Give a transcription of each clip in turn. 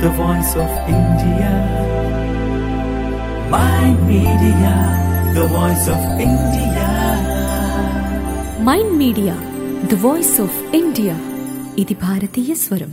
the voice of India. My media, the voice of India. Mind Media the voice of India ఇది భారతీయ స్వరం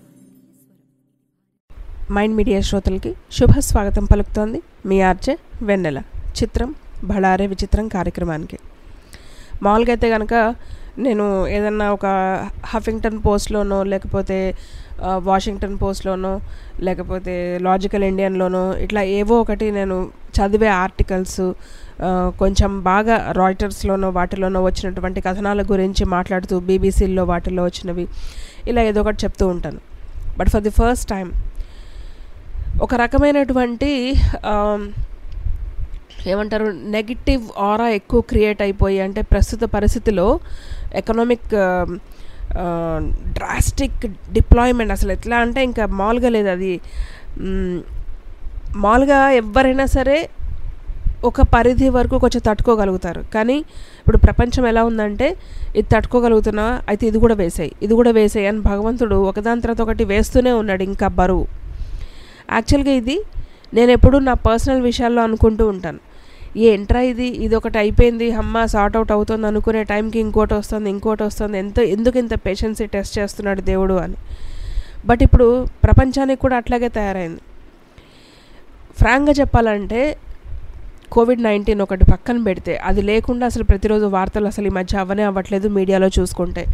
mind media శ్రోతలకి శుభ స్వాగతం పలుకుతోంది మీ ఆర్జే వెన్నెల చిత్రం బళారే విచిత్రం కార్యక్రమానికి మామూలుగా అయితే కనుక నేను ఏదన్నా ఒక హఫింగ్టన్ పోస్ట్లోనో లేకపోతే ఆ, వాషింగ్టన్ పోస్ట్లోనో లేకపోతే లాజికల్ ఇండియన్లోనో ఇట్లా ఏవో ఒకటి నేను చదివే ఆర్టికల్స్ ఆ, కొంచెం బాగా రాయిటర్స్లోనో వాటిలోనో వచ్చినటువంటి కథనాల గురించి మాట్లాడుతూ బీబీసీల్లో వాటిల్లో వచ్చినవి ఇలా ఏదో ఒకటి చెప్తూ ఉంటాను but for the first time ఒక రకమైనటువంటి ఆమ్, ఏమంటారు నెగిటివ్ ఆరా ఎక్కువ క్రియేట్ అయిపోయి అంటే ప్రస్తుత పరిస్థితిలో ఎకనామిక్ డ్రాస్టిక్ డిప్లాయ్మెంట్ అసలు ఎట్లా అంటే ఇంకా మామూలుగా లేదు అది మ్, మామూలుగా ఎవరైనా సరే ఒక పరిధి వరకు కొంచెం తట్టుకోగలుగుతారు కానీ ఇప్పుడు ప్రపంచం ఎలా ఉందంటే ఇది తట్టుకోగలుగుతున్నా అయితే ఇది కూడా వేసాయి ఇది కూడా వేసాయి అని భగవంతుడు ఒకదాని తర్వాత ఒకటి వేస్తూనే ఉన్నాడు ఇంకా బరువు యాక్చువల్గా ఇది నేను ఎప్పుడు నా పర్సనల్ విషయాల్లో అనుకుంటూ ఉంటాను ఏంట్రా ఇది ఇది ఒకటి అయిపోయింది అమ్మ సార్ట్ అవుట్ అవుతుంది అనుకునే టైంకి ఇంకోటి వస్తుంది ఇంకోటి వస్తుంది ఎంత ఎందుకు ఇంత పేషెన్సీ టెస్ట్ చేస్తున్నాడు దేవుడు అని బట్ ఇప్పుడు ప్రపంచానికి కూడా అట్లాగే తయారైంది ఫ్రాంక్గా చెప్పాలంటే కోవిడ్ నైన్టీన్ ఒకటి పక్కన పెడితే అది లేకుండా అసలు ప్రతిరోజు వార్తలు అసలు ఈ మధ్య అవనే అవ్వట్లేదు మీడియాలో చూసుకుంటే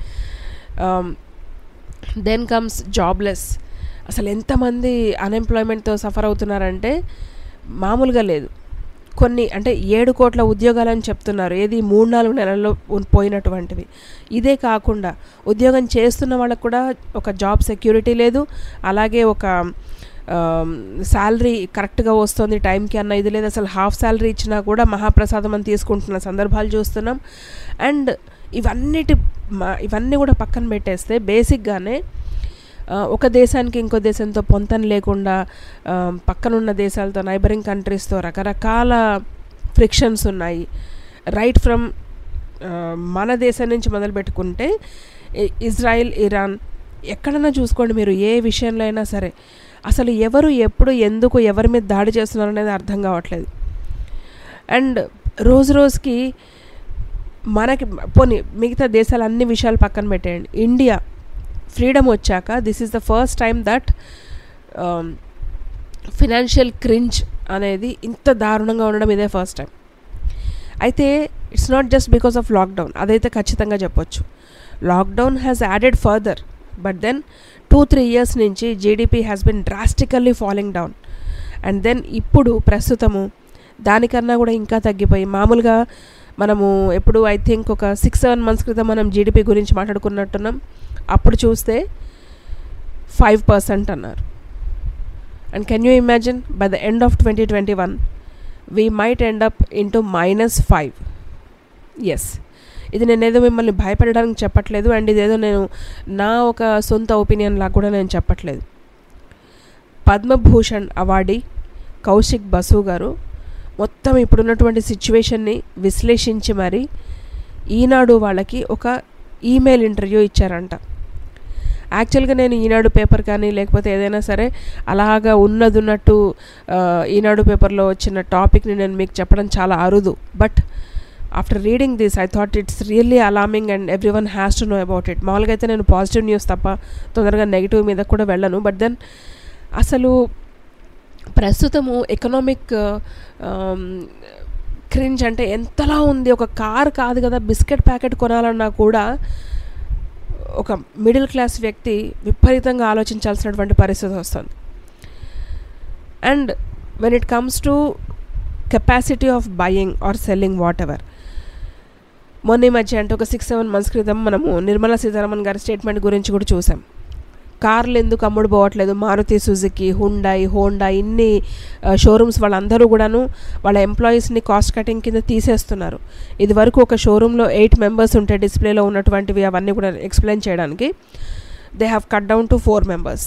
దెన్ కమ్స్ జాబ్లెస్ అసలు ఎంతమంది అన్ఎంప్లాయ్మెంట్తో సఫర్ అవుతున్నారంటే మామూలుగా లేదు కొన్ని అంటే ఏడు కోట్ల ఉద్యోగాలని చెప్తున్నారు ఏది మూడు నాలుగు నెలల్లో ఉన్- పోయినటువంటివి ఇదే కాకుండా ఉద్యోగం చేస్తున్న వాళ్ళకు కూడా ఒక జాబ్ సెక్యూరిటీ లేదు అలాగే ఒక శాలరీ కరెక్ట్గా వస్తుంది టైంకి అన్న ఇది లేదు అసలు హాఫ్ శాలరీ ఇచ్చినా కూడా మహాప్రసాదం అని తీసుకుంటున్న సందర్భాలు చూస్తున్నాం అండ్ ఇవన్నిటి మ- ఇవన్నీ కూడా పక్కన పెట్టేస్తే బేసిక్గానే ఆ, ఒక దేశానికి ఇంకో దేశంతో పొంతన లేకుండా ఆ, పక్కనున్న దేశాలతో నైబరింగ్ కంట్రీస్తో రకరకాల ఫ్రిక్షన్స్ ఉన్నాయి రైట్ ఫ్రమ్ మన దేశం నుంచి మొదలు పెట్టుకుంటే ఇ- ఇజ్రాయిల్ ఇరాన్ ఎక్కడైనా చూసుకోండి మీరు ఏ విషయంలో అయినా సరే అసలు ఎవరు ఎప్పుడు ఎందుకు ఎవరి మీద దాడి చేస్తున్నారు అనేది అర్థం కావట్లేదు అండ్ రోజు రోజుకి మనకి పోనీ మిగతా దేశాలు అన్ని విషయాలు పక్కన పెట్టేయండి ఇండియా ఫ్రీడమ్ వచ్చాక this is the first time that financial crunch అనేది ఇంత దారుణంగా ఉండడం ఇదే ఫస్ట్ టైం అయితే it's not just because of lockdown అదైతే ఖచ్చితంగా చెప్పొచ్చు lockdown has added further but then two three years నుంచి GDP has been drastically falling down and then ఇప్పుడు ప్రస్తుతము దానికన్నా కూడా ఇంకా తగ్గిపోయి మామూలుగా మనము ఎప్పుడు ఐ థింక్ ఒక సిక్స్ సెవెన్ మంత్స్ క్రితం మనం జీడిపి గురించి మాట్లాడుకున్నట్టున్నాం అప్పుడు చూస్తే ఫైవ్ పర్సెంట్ అన్నారు and can you imagine by the end of twenty twenty one we might end up into minus five yes ఇది నేనేదో మిమ్మల్ని భయపెట్టడానికి చెప్పట్లేదు అండ్ ఇదేదో నేను నా ఒక సొంత ఒపీనియన్ లాగా కూడా నేను చెప్పట్లేదు పద్మభూషణ్ అవార్డీ కౌశిక్ బసు గారు మొత్తం ఇప్పుడున్నటువంటి సిచ్యువేషన్ని విశ్లేషించి మరి ఈనాడు వాళ్ళకి ఒక ఈమెయిల్ ఇంటర్వ్యూ ఇచ్చారంట యాక్చువల్గా నేను ఈనాడు పేపర్ కానీ లేకపోతే ఏదైనా సరే అలాగా ఉన్నది ఉన్నట్టు ఆ, ఈనాడు పేపర్లో వచ్చిన టాపిక్ని నేను మీకు చెప్పడం చాలా అరుదు but after reading this I thought it's really alarming and everyone has to know about it మామూలుగా అయితే నేను పాజిటివ్ న్యూస్ తప్ప తొందరగా నెగిటివ్ మీద కూడా వెళ్ళను బట్ దెన్ అసలు ప్రస్తుతము ఎకనామిక్ క్రింజ్ అంటే ఎంతలా ఉంది ఒక కార్ కాదు కదా బిస్కెట్ ప్యాకెట్ కొనాలన్నా కూడా ఒక మిడిల్ క్లాస్ వ్యక్తి విపరీతంగా ఆలోచించాల్సినటువంటి పరిస్థితి వస్తుంది and when it comes to capacity of buying or selling whatever మొన్న ఈ మధ్య అంటే ఒక సిక్స్ సెవెన్ మంత్స్ క్రితం మనము నిర్మలా సీతారామన్ గారి స్టేట్మెంట్ గురించి కూడా చూసాం కార్లు ఎందుకు అమ్ముడు పోవట్లేదు మారుతి సుజుకి హుండాయి హోండా ఇన్ని షోరూమ్స్ వాళ్ళందరూ కూడాను వాళ్ళ ఎంప్లాయీస్ని కాస్ట్ కటింగ్ కింద తీసేస్తున్నారు ఇది వరకు ఒక షోరూంలో ఎయిట్ మెంబర్స్ ఉంటే డిస్ప్లేలో ఉన్నటువంటివి అవన్నీ కూడా ఎక్స్ప్లెయిన్ చేయడానికి they have cut down to four members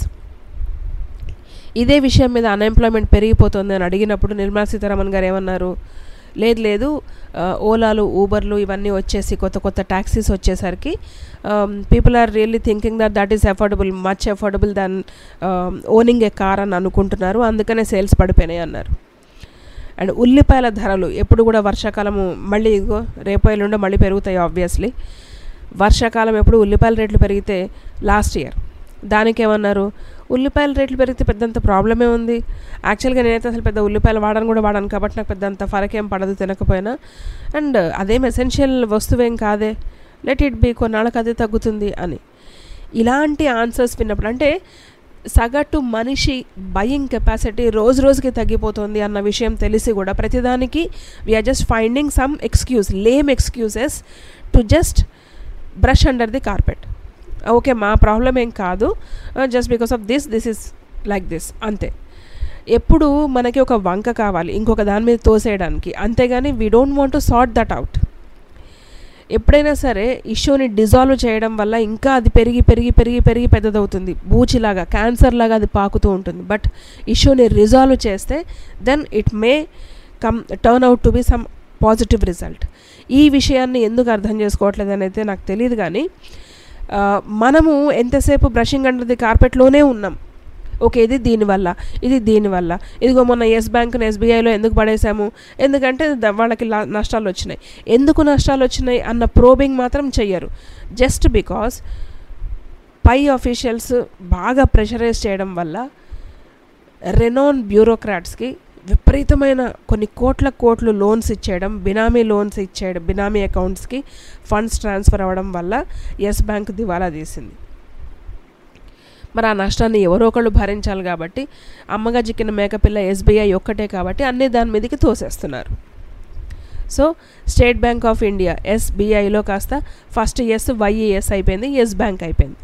ఇదే విషయం మీద అన్ఎంప్లాయ్మెంట్ పెరిగిపోతుంది అని అడిగినప్పుడు నిర్మలా సీతారామన్ గారు ఏమన్నారు లేదు లేదు ఆ, ఓలాలు ఊబర్లు ఇవన్నీ వచ్చేసి కొత్త కొత్త ట్యాక్సీస్ వచ్చేసరికి people are really thinking that that is affordable much affordable than owning a car అని అనుకుంటున్నారు అందుకనే సేల్స్ పడిపోయినాయి అన్నారు అండ్ ఉల్లిపాయల ధరలు ఎప్పుడు కూడా వర్షాకాలము మళ్ళీ ఇదిగో రేపు ఎల్లుండో మళ్ళీ పెరుగుతాయి ఆబ్వియస్లీ వర్షాకాలం ఎప్పుడు ఉల్లిపాయల రేట్లు పెరిగితే లాస్ట్ ఇయర్ దానికి ఏమన్నారు ఉల్లిపాయల రేట్లు పెరిగితే పెద్దంత ప్రాబ్లమే ఉంది యాక్చువల్గా నేనైతే అసలు పెద్ద ఉల్లిపాయలు వాడను కూడా వాడాను కాబట్టి నాకు పెద్దంత ఫరక్ ఏం పడదు తినకపోయినా అండ్ అదేం ఎసెన్షియల్ వస్తువేం కాదే లెట్ ఇట్ బీ కొన్నాళ్ళకి అదే తగ్గుతుంది అని ఇలాంటి ఆన్సర్స్ విన్నప్పుడు అంటే సగటు మనిషి బయింగ్ కెపాసిటీ రోజు రోజుకి తగ్గిపోతుంది అన్న విషయం తెలిసి కూడా ప్రతిదానికి we are just finding some excuse lame excuses to just brush under the carpet okay మా ప్రాబ్లం ఏం కాదు just because of this this is like this అంతే ఎప్పుడు మనకి ఒక వంక కావాలి ఇంకొక దాని మీద తోసేయడానికి అంతేగాని we don't want to sort that out ఎప్పుడైనా సరే ఇష్యూని డిజాల్వ్ చేయడం వల్ల ఇంకా అది పెరిగి పెరిగి పెరిగి పెరిగి పెద్దదవుతుంది బూచిలాగా క్యాన్సర్ లాగా అది పాకుతూ ఉంటుంది బట్ ఇష్యూని రిజాల్వ్ చేస్తే then it may come turn out to be some positive result ఈ విషయాన్ని ఎందుకు అర్థం చేసుకోవట్లేదు అని అయితే నాకు తెలియదు కానీ ఆ, మనము ఎంతసేపు బ్రషింగ్ అండర్ ది కార్పెట్లోనే ఉన్నాం ఓకే ఇది దీనివల్ల ఇది దీనివల్ల ఇదిగో మొన్న ఎస్ బ్యాంక్ని ఎస్బీఐలో ఎందుకు పడేసాము ఎందుకంటే ద- వాళ్ళకి లా- నష్టాలు వచ్చినాయి ఎందుకు నష్టాలు వచ్చినాయి అన్న ప్రోబింగ్ మాత్రం చెయ్యరు జస్ట్ బికాస్ పై ఆఫీషియల్స్ బాగా ప్రెషరైజ్ చేయడం వల్ల రెనోన్ బ్యూరోక్రాట్స్కి విపరీతమైన కొన్ని కోట్ల కోట్లు లోన్స్ ఇచ్చేయడం బినామీ లోన్స్ ఇచ్చేయడం బినామీ అకౌంట్స్కి ఫండ్స్ ట్రాన్స్ఫర్ అవ్వడం వల్ల ఎస్ బ్యాంక్ దివాలా తీసింది మరి ఆ నష్టాన్ని ఎవరో ఒకళ్ళు భరించాలి కాబట్టి అమ్మగా చిక్కిన మేకపిల్ల ఎస్బీఐ ఒక్కటే కాబట్టి అన్ని దాని మీదకి తోసేస్తున్నారు so State Bank of India ఎస్బీఐలో కాస్త ఫస్ట్ ఎస్ వైఈఎస్ అయిపోయింది ఎస్ బ్యాంక్ అయిపోయింది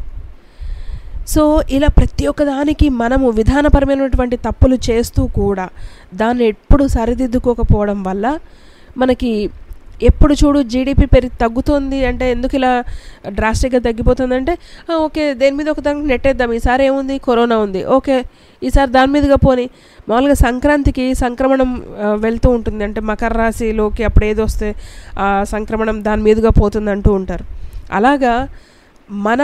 సో ఇలా ప్రతి ఒక్క దానికి మనము విధానపరమైనటువంటి తప్పులు చేస్తూ కూడా దాన్ని ఎప్పుడు సరిదిద్దుకోకపోవడం వల్ల మనకి ఎప్పుడు చూడు జీడిపి పెరిగి తగ్గుతుంది అంటే ఎందుకు ఇలా డ్రాస్టిక్గా తగ్గిపోతుంది అంటే "ఆ, ఓకే దేని మీద ఒక దానికి నెట్టేద్దాం ఈసారి ఏముంది కరోనా ఉంది ఓకే ఈసారి దాని మీదుగా పోని మామూలుగా సంక్రాంతికి సంక్రమణం ఆ, వెళ్తూ ఉంటుంది అంటే మకర రాశిలోకి అప్పుడు ఏది వస్తే ఆ సంక్రమణం దాని మీదుగా పోతుంది అంటూ ఉంటారు అలాగా మన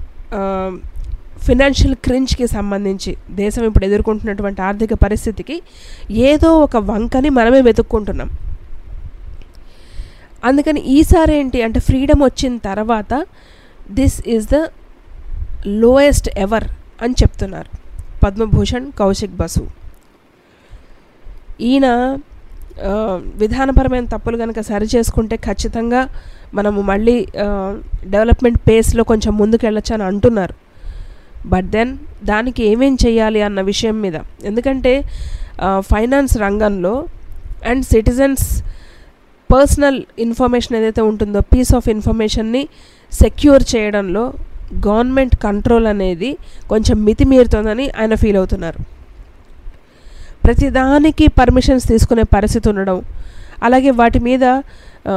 ఫినాన్షియల్ క్రించ్కి సంబంధించి దేశం ఇప్పుడు ఎదుర్కొంటున్నటువంటి ఆర్థిక పరిస్థితికి ఏదో ఒక వంకని మనమే వెతుక్కుంటున్నాం అందుకని ఈసారి ఏంటి అంటే ఫ్రీడమ్ వచ్చిన తర్వాత this is the lowest ever అని చెప్తున్నారు పద్మభూషణ్ కౌశిక్ బసు ఈయన ఆ, విధానపరమైన తప్పులు కనుక సరి చేసుకుంటే ఖచ్చితంగా మనము మళ్ళీ డెవలప్మెంట్ పేస్లో కొంచెం ముందుకు వెళ్ళొచ్చు అని అంటున్నారు బట్ దెన్ దానికి ఏమేం చేయాలి అన్న విషయం మీద ఎందుకంటే ఫైనాన్స్ రంగంలో అండ్ సిటిజన్స్ పర్సనల్ ఇన్ఫర్మేషన్ ఏదైతే ఉంటుందో పీస్ ఆఫ్ ఇన్ఫర్మేషన్ని సెక్యూర్ చేయడంలో గవర్నమెంట్ కంట్రోల్ అనేది కొంచెం మితిమీరుతోందని ఆయన ఫీల్ అవుతున్నారు ప్రతిదానికి పర్మిషన్స్ తీసుకునే పరిస్థితి ఉండడం అలాగే వాటి మీద ఆ,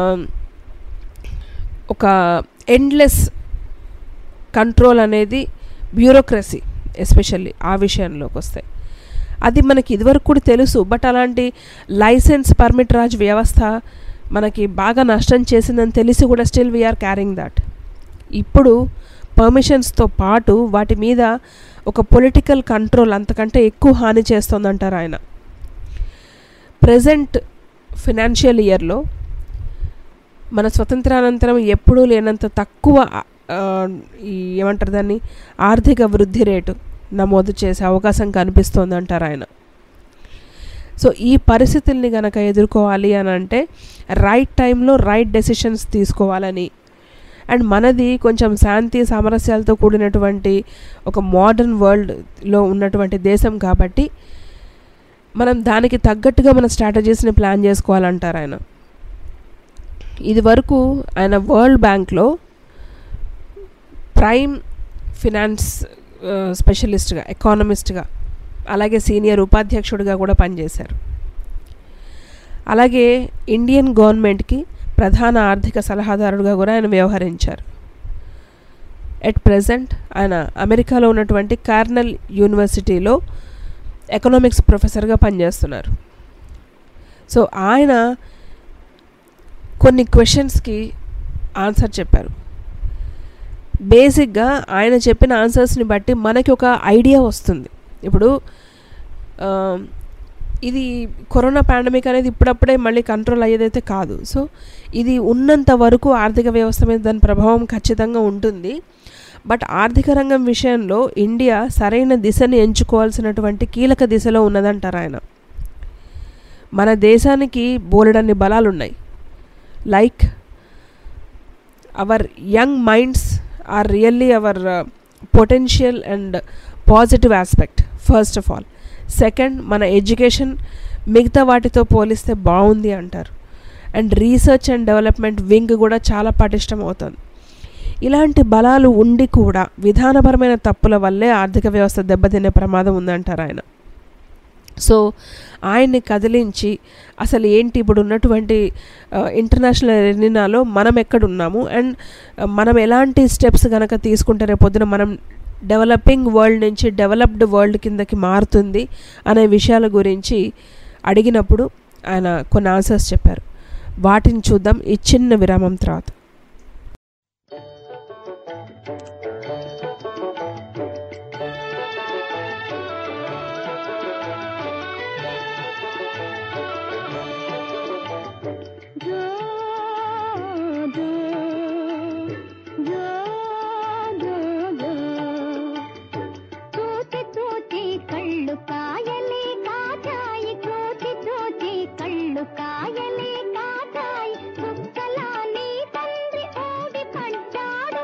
ఒక ఎండ్లెస్ కంట్రోల్ అనేది బ్యూరోక్రసీ ఎస్పెషల్లీ ఆ విషయంలోకి వస్తాయి అది మనకి ఇదివరకు కూడా తెలుసు బట్ అలాంటి లైసెన్స్ పర్మిట్ రాజ్ వ్యవస్థ మనకి బాగా నష్టం చేసిందని తెలిసి కూడా స్టిల్ వీఆర్ క్యారింగ్ దాట్ ఇప్పుడు పర్మిషన్స్తో పాటు వాటి మీద ఒక పొలిటికల్ కంట్రోల్ అంతకంటే ఎక్కువ హాని చేస్తోందంటారు ఆయన ప్రజెంట్ ఫినాన్షియల్ ఇయర్లో మన స్వతంత్రానంతరం ఎప్పుడూ లేనంత తక్కువ ఆ, ఈ ఏమంటారు దాన్ని ఆర్థిక వృద్ధి రేటు నమోదు చేసే అవకాశం కనిపిస్తోంది అంటారు ఆయన సో ఈ పరిస్థితుల్ని గనక ఎదుర్కోవాలి అని అంటే రైట్ టైంలో రైట్ డెసిషన్స్ తీసుకోవాలని అండ్ మనది కొంచెం శాంతి సామరస్యాలతో కూడినటువంటి ఒక మోడర్న్ వరల్డ్లో ఉన్నటువంటి దేశం కాబట్టి మనం దానికి తగ్గట్టుగా మన స్ట్రాటజీస్ని ప్లాన్ చేసుకోవాలంటారు ఆయన ఇది వరకు ఆయన వరల్డ్ బ్యాంక్లో ప్రైమ్ ఫినాన్స్ ఆ, స్పెషలిస్ట్గా ఎకానమిస్ట్గా అలాగే సీనియర్ ఉపాధ్యక్షుడిగా కూడా పనిచేశారు అలాగే ఇండియన్ గవర్నమెంట్కి ప్రధాన ఆర్థిక సలహాదారుడుగా కూడా ఆయన వ్యవహరించారు ఎట్ ప్రెజెంట్ ఆయన అమెరికాలో ఉన్నటువంటి కార్నల్ యూనివర్సిటీలో ఎకనామిక్స్ ప్రొఫెసర్గా పనిచేస్తున్నారు సో ఆయన కొన్ని క్వశ్చన్స్కి ఆన్సర్ చెప్పారు బేసిక్గా ఆయన చెప్పిన ఆన్సర్స్ని బట్టి మనకి ఒక ఐడియా వస్తుంది ఇప్పుడు ఆ, ఇది కరోనా పాండమిక్ అనేది ఇప్పుడప్పుడే మళ్ళీ కంట్రోల్ అయ్యేదైతే కాదు సో ఇది ఉన్నంత వరకు ఆర్థిక వ్యవస్థ మీద దాని ప్రభావం ఖచ్చితంగా ఉంటుంది బట్ ఆర్థిక రంగం విషయంలో ఇండియా సరైన దిశని ఎంచుకోవాల్సినటువంటి కీలక దిశలో ఉన్నదంటారు ఆయన మన దేశానికి బోలెడన్ని బలాలు ఉన్నాయి like our young minds are really our potential and positive aspect first of all second మన ఎడ్యుకేషన్ మిగతా వాటితో పోలిస్తే బాగుంది అంటారు and research and development wing కూడా చాలా పటిష్టం అవుతుంది ఇలాంటి బలాలు ఉండి కూడా విధానపరమైన తప్పుల వల్లే ఆర్థిక వ్యవస్థ దెబ్బతినే ప్రమాదం ఉందంటారు ఆయన సో ఆయన్ని కదిలించి అసలు ఏంటి ఇప్పుడు ఉన్నటువంటి ఇంటర్నేషనల్ ఎరినాలో మనం ఎక్కడున్నాము అండ్ మనం ఎలాంటి స్టెప్స్ కనుక తీసుకుంటే రేపు పొద్దున మనం డెవలపింగ్ వరల్డ్ నుంచి డెవలప్డ్ వరల్డ్ కిందకి మారుతుంది అనే విషయాల గురించి అడిగినప్పుడు ఆయన కొన్ని ఆన్సర్స్ చెప్పారు వాటిని చూద్దాం ఈ చిన్న విరామం తర్వాత తోచి తోచి కళ్ళు కాయలే కాచాయి తోచి తోచి కళ్ళు కాయలే కాచాయి కుక్కలా నీ తండ్రి ఓడి పడ్డాడు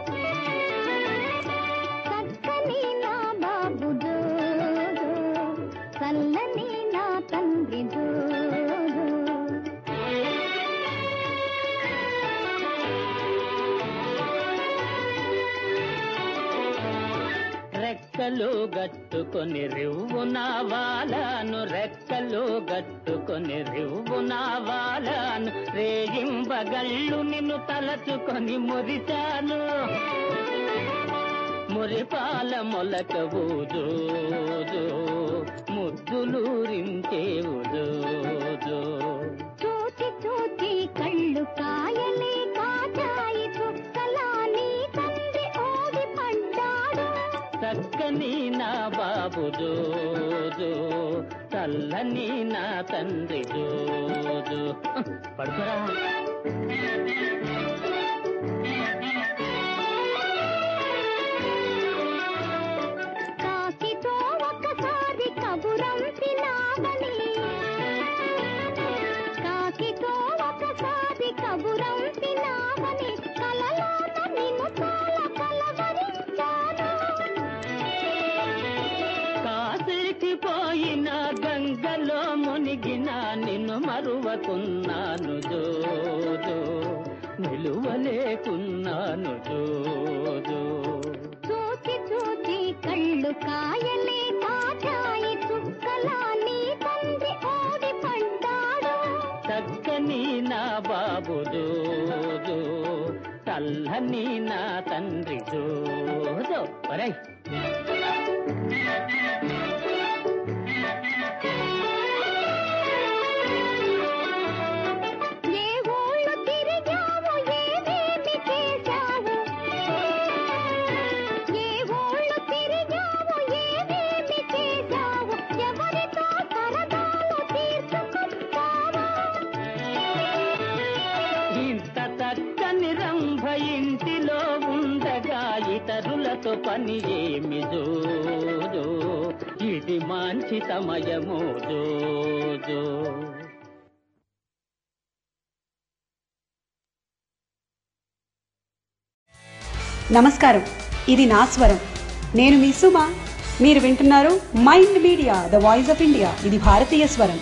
చక్కని నా బాబు జోజో చల్లని నా తండ్రి జోజో రెక్కలు గట్టుకొని రివ్వున వాలాను రెక్కలు గట్టుకొని రివ్వున వాలాను రేగింబగళ్ళు నిన్ను తలచుకొని మురిచాను మురిపాల మొలక ఊజోజో ముద్దులూరించేవు జోజో చూచి చూచి కళ్ళు కాయలే కాచాయి కుక్కలా నీ తండ్రి ఓడి పడ్డాడు చక్కని నా బాబు జోజో చల్లని నా తండ్రి జోజో పడుకోరా కాకితో ఒకసారి కబురంపినావని కాకితో ఒకసారి కబురంపినావని కలలోన నిన్ను చాలా కలవరించాను కాశీకి పోయిన గంగలో మునిగిన నిన్ను మరువకున్నాను జోజో నిలువలేకున్నాను జోజో చూచి చూచి కళ్ళు కాయలే కాచాయి చుక్కలా నీ తండ్రి ఓడి పడ్డాడు చక్కని నా బాబు జోజో చల్లని నా తండ్రి జోజో ఒరేయ్ ఏ ఊళ్ళు తిరిగావు ఏమేమి చేశావు ఏ ఊళ్ళు తిరిగావు ఏమేమి చేశావు ఎవరితో సరదాలు తీర్చుకుంటావా ఇంత చక్కని రంభ ఇంటిలో ఉండగా ఇతరులతో పని ఏమి జోజో ఇది మంచి సమయము జోజో నమస్కారం ఇది నా స్వరం నేను మీ సుమ మీరు వింటున్నారు Mind Media the voice of India ఇది భారతీయ స్వరం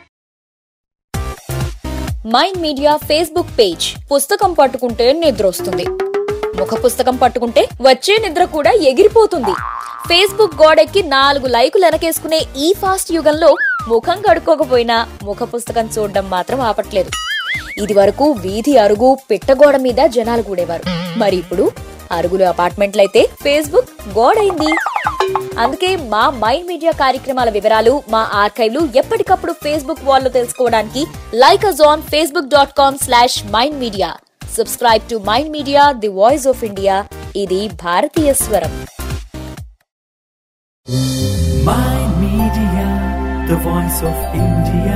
మైండ్ మీడియా ఫేస్బుక్ పేజ్ పుస్తకం పట్టుకుంటే నిద్ర వస్తుంది ముఖ పుస్తకం పట్టుకుంటే వచ్చే నిద్ర కూడా ఎగిరిపోతుంది ఫేస్బుక్ గోడెక్కి నాలుగు లైకులు వెనకేసుకునే ఈ ఫాస్ట్ యుగంలో ముఖం కడుక్కోకపోయినా ముఖ పుస్తకం చూడడం మాత్రం ఆపట్లేదు ఇది వరకు వీధి అరుగు పిట్టగోడ మీద జనాలు కూడేవారు మరి ఇప్పుడు అరుగులు అపార్ట్మెంట్లయితే ఫేస్బుక్ గోడైంది అందుకే మా మైండ్ మీడియా కార్యక్రమాల వివరాలు మా ఆర్కైవ్లు ఎప్పటికప్పుడు ఫేస్బుక్ వాల్లో తెలుసుకోవడానికి like us on Facebook dot com slash Mind Media subscribe to Mind Media the voice of India ఇది భారతీయ స్వరం Mind Media, the voice of India.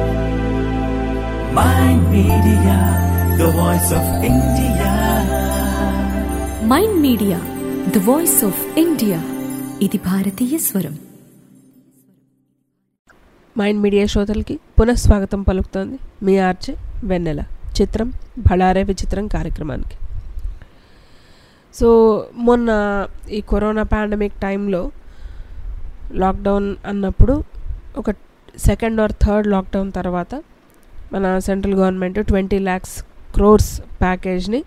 Mind Media, the voice of India. Mind Media the voice of India ఇది భారతీయ స్వరం mind media శ్రోతలకి పునఃస్వాగతం పలుకుతోంది మీ RJ వెన్నెల చిత్రం భళారే విచిత్రం కార్యక్రమానికి సో మొన్న ఈ కరోనా పాండమిక్ టైంలో లాక్డౌన్ అన్నప్పుడు ఒక సెకండ్ ఆర్ థర్డ్ లాక్డౌన్ తర్వాత మన central government twenty lakhs crores ప్యాకేజ్ని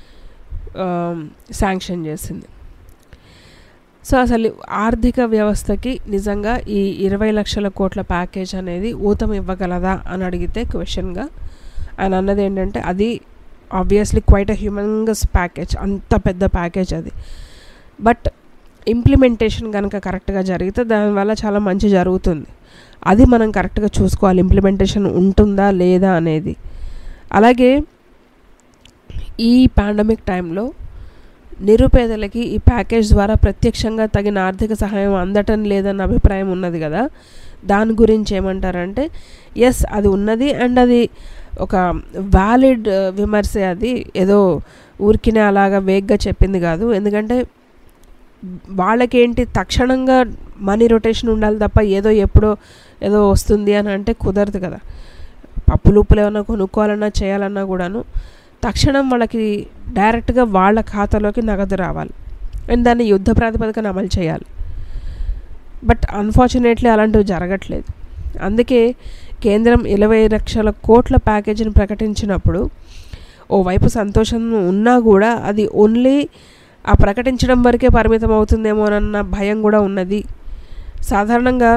శాంక్షన్ చేసింది సో అసలు ఆర్థిక వ్యవస్థకి నిజంగా ఈ ఇరవై లక్షల కోట్ల ప్యాకేజ్ అనేది ఊతం ఇవ్వగలదా అని అడిగితే క్వశ్చన్గా ఆయన అన్నది ఏంటంటే అది obviously quite a humongous package అంత పెద్ద ప్యాకేజ్ అది బట్ ఇంప్లిమెంటేషన్ కనుక కరెక్ట్గా జరిగితే దానివల్ల చాలా మంచి జరుగుతుంది అది మనం కరెక్ట్గా చూసుకోవాలి ఇంప్లిమెంటేషన్ ఉంటుందా లేదా అనేది అలాగే ఈ పాండమిక్ టైంలో నిరుపేదలకి ఈ ప్యాకేజ్ ద్వారా ప్రత్యక్షంగా తగిన ఆర్థిక సహాయం అందటం లేదన్న అభిప్రాయం ఉన్నది కదా దాని గురించి ఏమంటారంటే ఎస్ అది ఉన్నది అండ్ అది ఒక వ్యాలిడ్ విమర్శే అది ఏదో ఊరికినే అలాగా వేగ్గా చెప్పింది కాదు ఎందుకంటే వాళ్ళకేంటి తక్షణంగా మనీ రొటేషన్ ఉండాలి తప్ప ఏదో ఎప్పుడో ఏదో వస్తుంది అని అంటే కుదరదు కదా పప్పులు ఉప్పులు ఏమైనా కొనుక్కోవాలన్నా చేయాలన్నా కూడాను తక్షణం వాళ్ళకి డైరెక్ట్గా వాళ్ళ ఖాతాలోకి నగదు రావాలి అండ్ దాన్ని యుద్ధ ప్రాతిపదికన అమలు చేయాలి బట్ అన్ఫార్చునేట్లీ అలాంటివి జరగట్లేదు అందుకే కేంద్రం ఇరవై లక్షల కోట్ల ప్యాకేజీని ప్రకటించినప్పుడు ఓవైపు సంతోషం ఉన్నా కూడా అది ఓన్లీ ఆ ప్రకటించడం వరకే పరిమితం అవుతుందేమోనన్న భయం కూడా ఉన్నది సాధారణంగా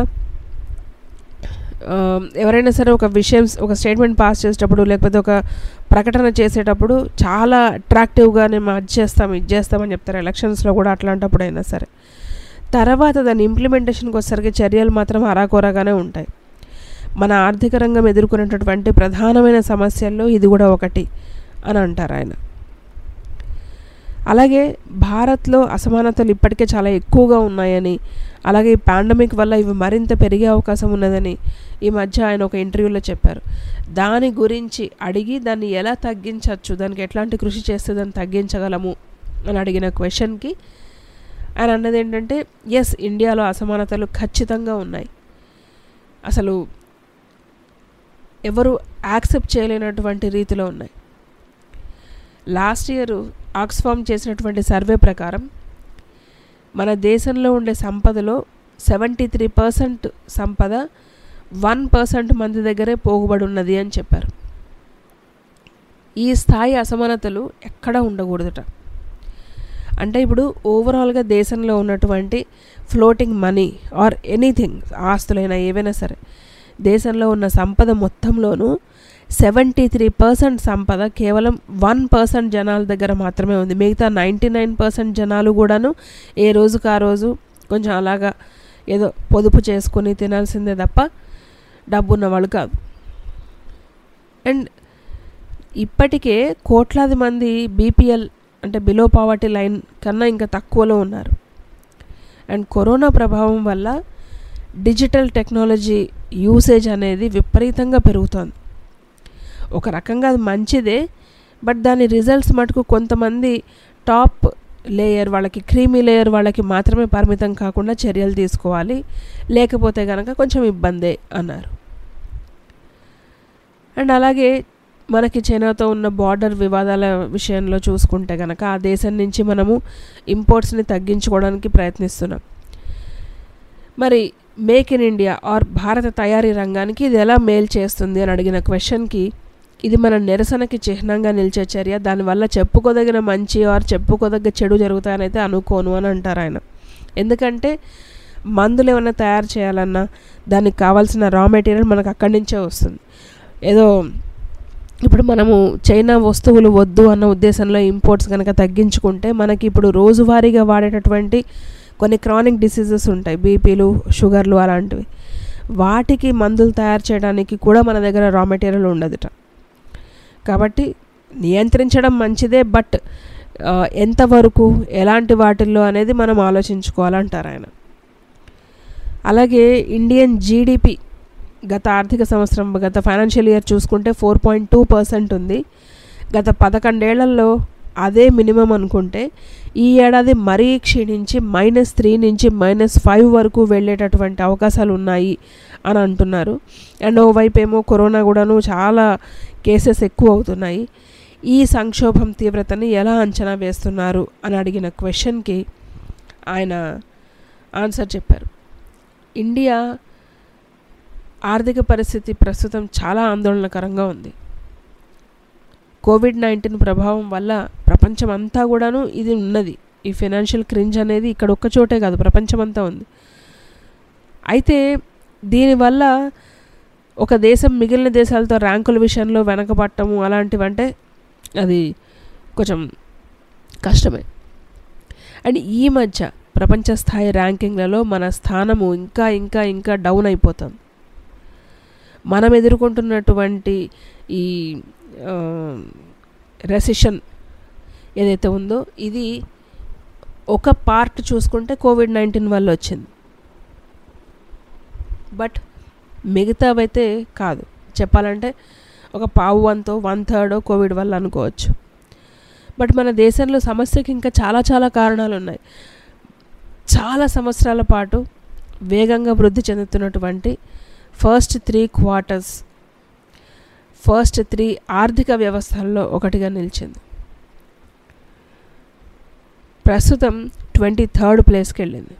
ఆ, ఎవరైనా సరే ఒక విషయం ఒక స్టేట్మెంట్ పాస్ చేసేటప్పుడు లేకపోతే ఒక ప్రకటన చేసేటప్పుడు చాలా అట్రాక్టివ్గా మేము అది చేస్తాం ఇది చేస్తామని చెప్తారు ఎలక్షన్స్లో కూడా అట్లాంటప్పుడు అయినా సరే తర్వాత దాని ఇంప్లిమెంటేషన్కి వచ్చేసరికి చర్యలు మాత్రం అరాకొరగానే ఉంటాయి మన ఆర్థిక రంగం ఎదుర్కొనేటటువంటి ప్రధానమైన సమస్యల్లో ఇది కూడా ఒకటి అని అంటారు ఆయన అలాగే భారత్లో అసమానతలు ఇప్పటికే చాలా ఎక్కువగా ఉన్నాయని అలాగే ఈ పాండమిక్ వల్ల ఇవి మరింత పెరిగే అవకాశం ఉన్నదని ఈ మధ్య ఆయన ఒక ఇంటర్వ్యూలో చెప్పారు దాని గురించి అడిగి దాన్ని ఎలా తగ్గించవచ్చు దానికి ఎట్లాంటి కృషి చేస్తే దాన్ని తగ్గించగలము అని అడిగిన క్వశ్చన్కి ఆయన అన్నది ఏంటంటే ఎస్ ఇండియాలో అసమానతలు ఖచ్చితంగా ఉన్నాయి అసలు ఎవరు యాక్సెప్ట్ చేయలేనటువంటి రీతిలో ఉన్నాయి లాస్ట్ ఇయర్ ఆక్స్ఫామ్ చేసినటువంటి సర్వే ప్రకారం మన దేశంలో ఉండే సంపదలో సెవెంటీ త్రీ పర్సెంట్ సంపద వన్ పర్సెంట్ మంది దగ్గరే పోగుబడి ఉన్నది అని చెప్పారు ఈ స్థాయి అసమానతలు ఎక్కడా ఉండకూడదట అంటే ఇప్పుడు ఓవరాల్గా దేశంలో ఉన్నటువంటి ఫ్లోటింగ్ మనీ ఆర్ ఎనీథింగ్ ఆస్తులైనా ఏవైనా సరే దేశంలో ఉన్న సంపద మొత్తంలోనూ సెవెంటీ త్రీ పర్సెంట్ సంపద కేవలం వన్ పర్సెంట్ జనాల దగ్గర మాత్రమే ఉంది మిగతా నైంటీ నైన్ పర్సెంట్ జనాలు కూడాను ఏ రోజుకు ఆ రోజు కొంచెం అలాగా ఏదో పొదుపు చేసుకొని తినాల్సిందే తప్ప డబ్బు ఉన్న వాళ్ళు కాదు అండ్ ఇప్పటికే కోట్లాది మంది బీపీఎల్ అంటే బిలో పావర్టీ లైన్ కన్నా ఇంకా తక్కువలో ఉన్నారు అండ్ కరోనా ప్రభావం వల్ల డిజిటల్ టెక్నాలజీ యూసేజ్ అనేది విపరీతంగా పెరుగుతోంది ఒక రకంగా అది మంచిదే బట్ దాని రిజల్ట్స్ మటుకు కొంతమంది టాప్ లేయర్ వాళ్ళకి క్రీమీ లేయర్ వాళ్ళకి మాత్రమే పరిమితం కాకుండా చర్యలు తీసుకోవాలి లేకపోతే కనుక కొంచెం ఇబ్బందే అన్నారు అండ్ అలాగే మనకి చైనాతో ఉన్న బార్డర్ వివాదాల విషయంలో చూసుకుంటే కనుక ఆ దేశం నుంచి మనము ఇంపోర్ట్స్ని తగ్గించుకోవడానికి ప్రయత్నిస్తున్నాం మరి మేక్ ఇన్ ఇండియా ఆర్ భారత తయారీ రంగానికి ఇది ఎలా మేల్ చేస్తుంది అని అడిగిన క్వశ్చన్కి ఇది మన నిరసనకి చిహ్నంగా నిలిచే చర్య దానివల్ల చెప్పుకోదగిన మంచి ఆర్ చెప్పుకోదగ్గ చెడు జరుగుతాయని అయితే అనుకోను అని అంటారు ఆయన ఎందుకంటే మందులు ఏమైనా తయారు చేయాలన్నా దానికి కావాల్సిన రా మెటీరియల్ మనకు అక్కడి నుంచే వస్తుంది ఏదో ఇప్పుడు మనము చైనా వస్తువులు వద్దు అన్న ఉద్దేశంలో ఇంపోర్ట్స్ కనుక తగ్గించుకుంటే మనకి ఇప్పుడు రోజువారీగా వాడేటటువంటి కొన్ని క్రానిక్ డిసీజెస్ ఉంటాయి బీపీలు షుగర్లు అలాంటివి వాటికి మందులు తయారు చేయడానికి కూడా మన దగ్గర రా మెటీరియల్ ఉండదుట కాబట్టి నియంత్రించడం మంచిదే బట్ ఆ, ఎంతవరకు ఎలాంటి వాటిల్లో అనేది మనం ఆలోచించుకోవాలంటారు ఆయన అలాగే ఇండియన్ జీడిపి గత ఆర్థిక సంవత్సరం గత ఫైనాన్షియల్ ఇయర్ చూసుకుంటే ఫోర్ పాయింట్ టూ పర్సెంట్ ఉంది గత పదకొండేళ్లలో అదే మినిమం అనుకుంటే ఈ ఏడాది మరీ క్షీణించి మైనస్ త్రీ నుంచి మైనస్ ఫైవ్ వరకు వెళ్ళేటటువంటి అవకాశాలు ఉన్నాయి అని అంటున్నారు అండ్ ఓవైపు ఏమో కరోనా కూడాను చాలా కేసెస్ ఎక్కువ అవుతున్నాయి ఈ సంక్షోభం తీవ్రతని ఎలా అంచనా వేస్తున్నారు అని అడిగిన క్వశ్చన్కి ఆయన ఆన్సర్ చెప్పారు ఇండియా ఆర్థిక పరిస్థితి ప్రస్తుతం చాలా ఆందోళనకరంగా ఉంది కోవిడ్ నైన్టీన్ ప్రభావం వల్ల ప్రపంచం అంతా కూడాను ఇది ఉన్నది ఈ ఫైనాన్షియల్ క్రింజ్ అనేది ఇక్కడ ఒక్క చోటే కాదు ప్రపంచమంతా ఉంది అయితే దీనివల్ల ఒక దేశం మిగిలిన దేశాలతో ర్యాంకుల విషయంలో వెనకబట్టము అలాంటివంటే అది కొంచెం కష్టమే అండ్ ఈ మధ్య ప్రపంచ స్థాయి ర్యాంకింగ్లలో మన స్థానము ఇంకా ఇంకా ఇంకా డౌన్ అయిపోతాం మనం ఎదుర్కొంటున్నటువంటి ఈ రెసిషన్ ఏదైతే ఉందో ఇది ఒక పార్ట్ చూసుకుంటే కోవిడ్ నైన్టీన్ వల్ల వచ్చింది బట్ మిగతావైతే కాదు చెప్పాలంటే ఒక పావు వంతో వన్ థర్డ్ కోవిడ్ వల్ల అనుకోవచ్చు బట్ మన దేశంలో సమస్యకి ఇంకా చాలా చాలా కారణాలు ఉన్నాయి చాలా సంవత్సరాల పాటు వేగంగా వృద్ధి చెందుతున్నటువంటి first three quarters first three ఆర్థిక వ్యవస్థల్లో ఒకటిగా నిలిచింది ప్రస్తుతం ట్వంటీ థర్డ్ ప్లేస్కి వెళ్ళింది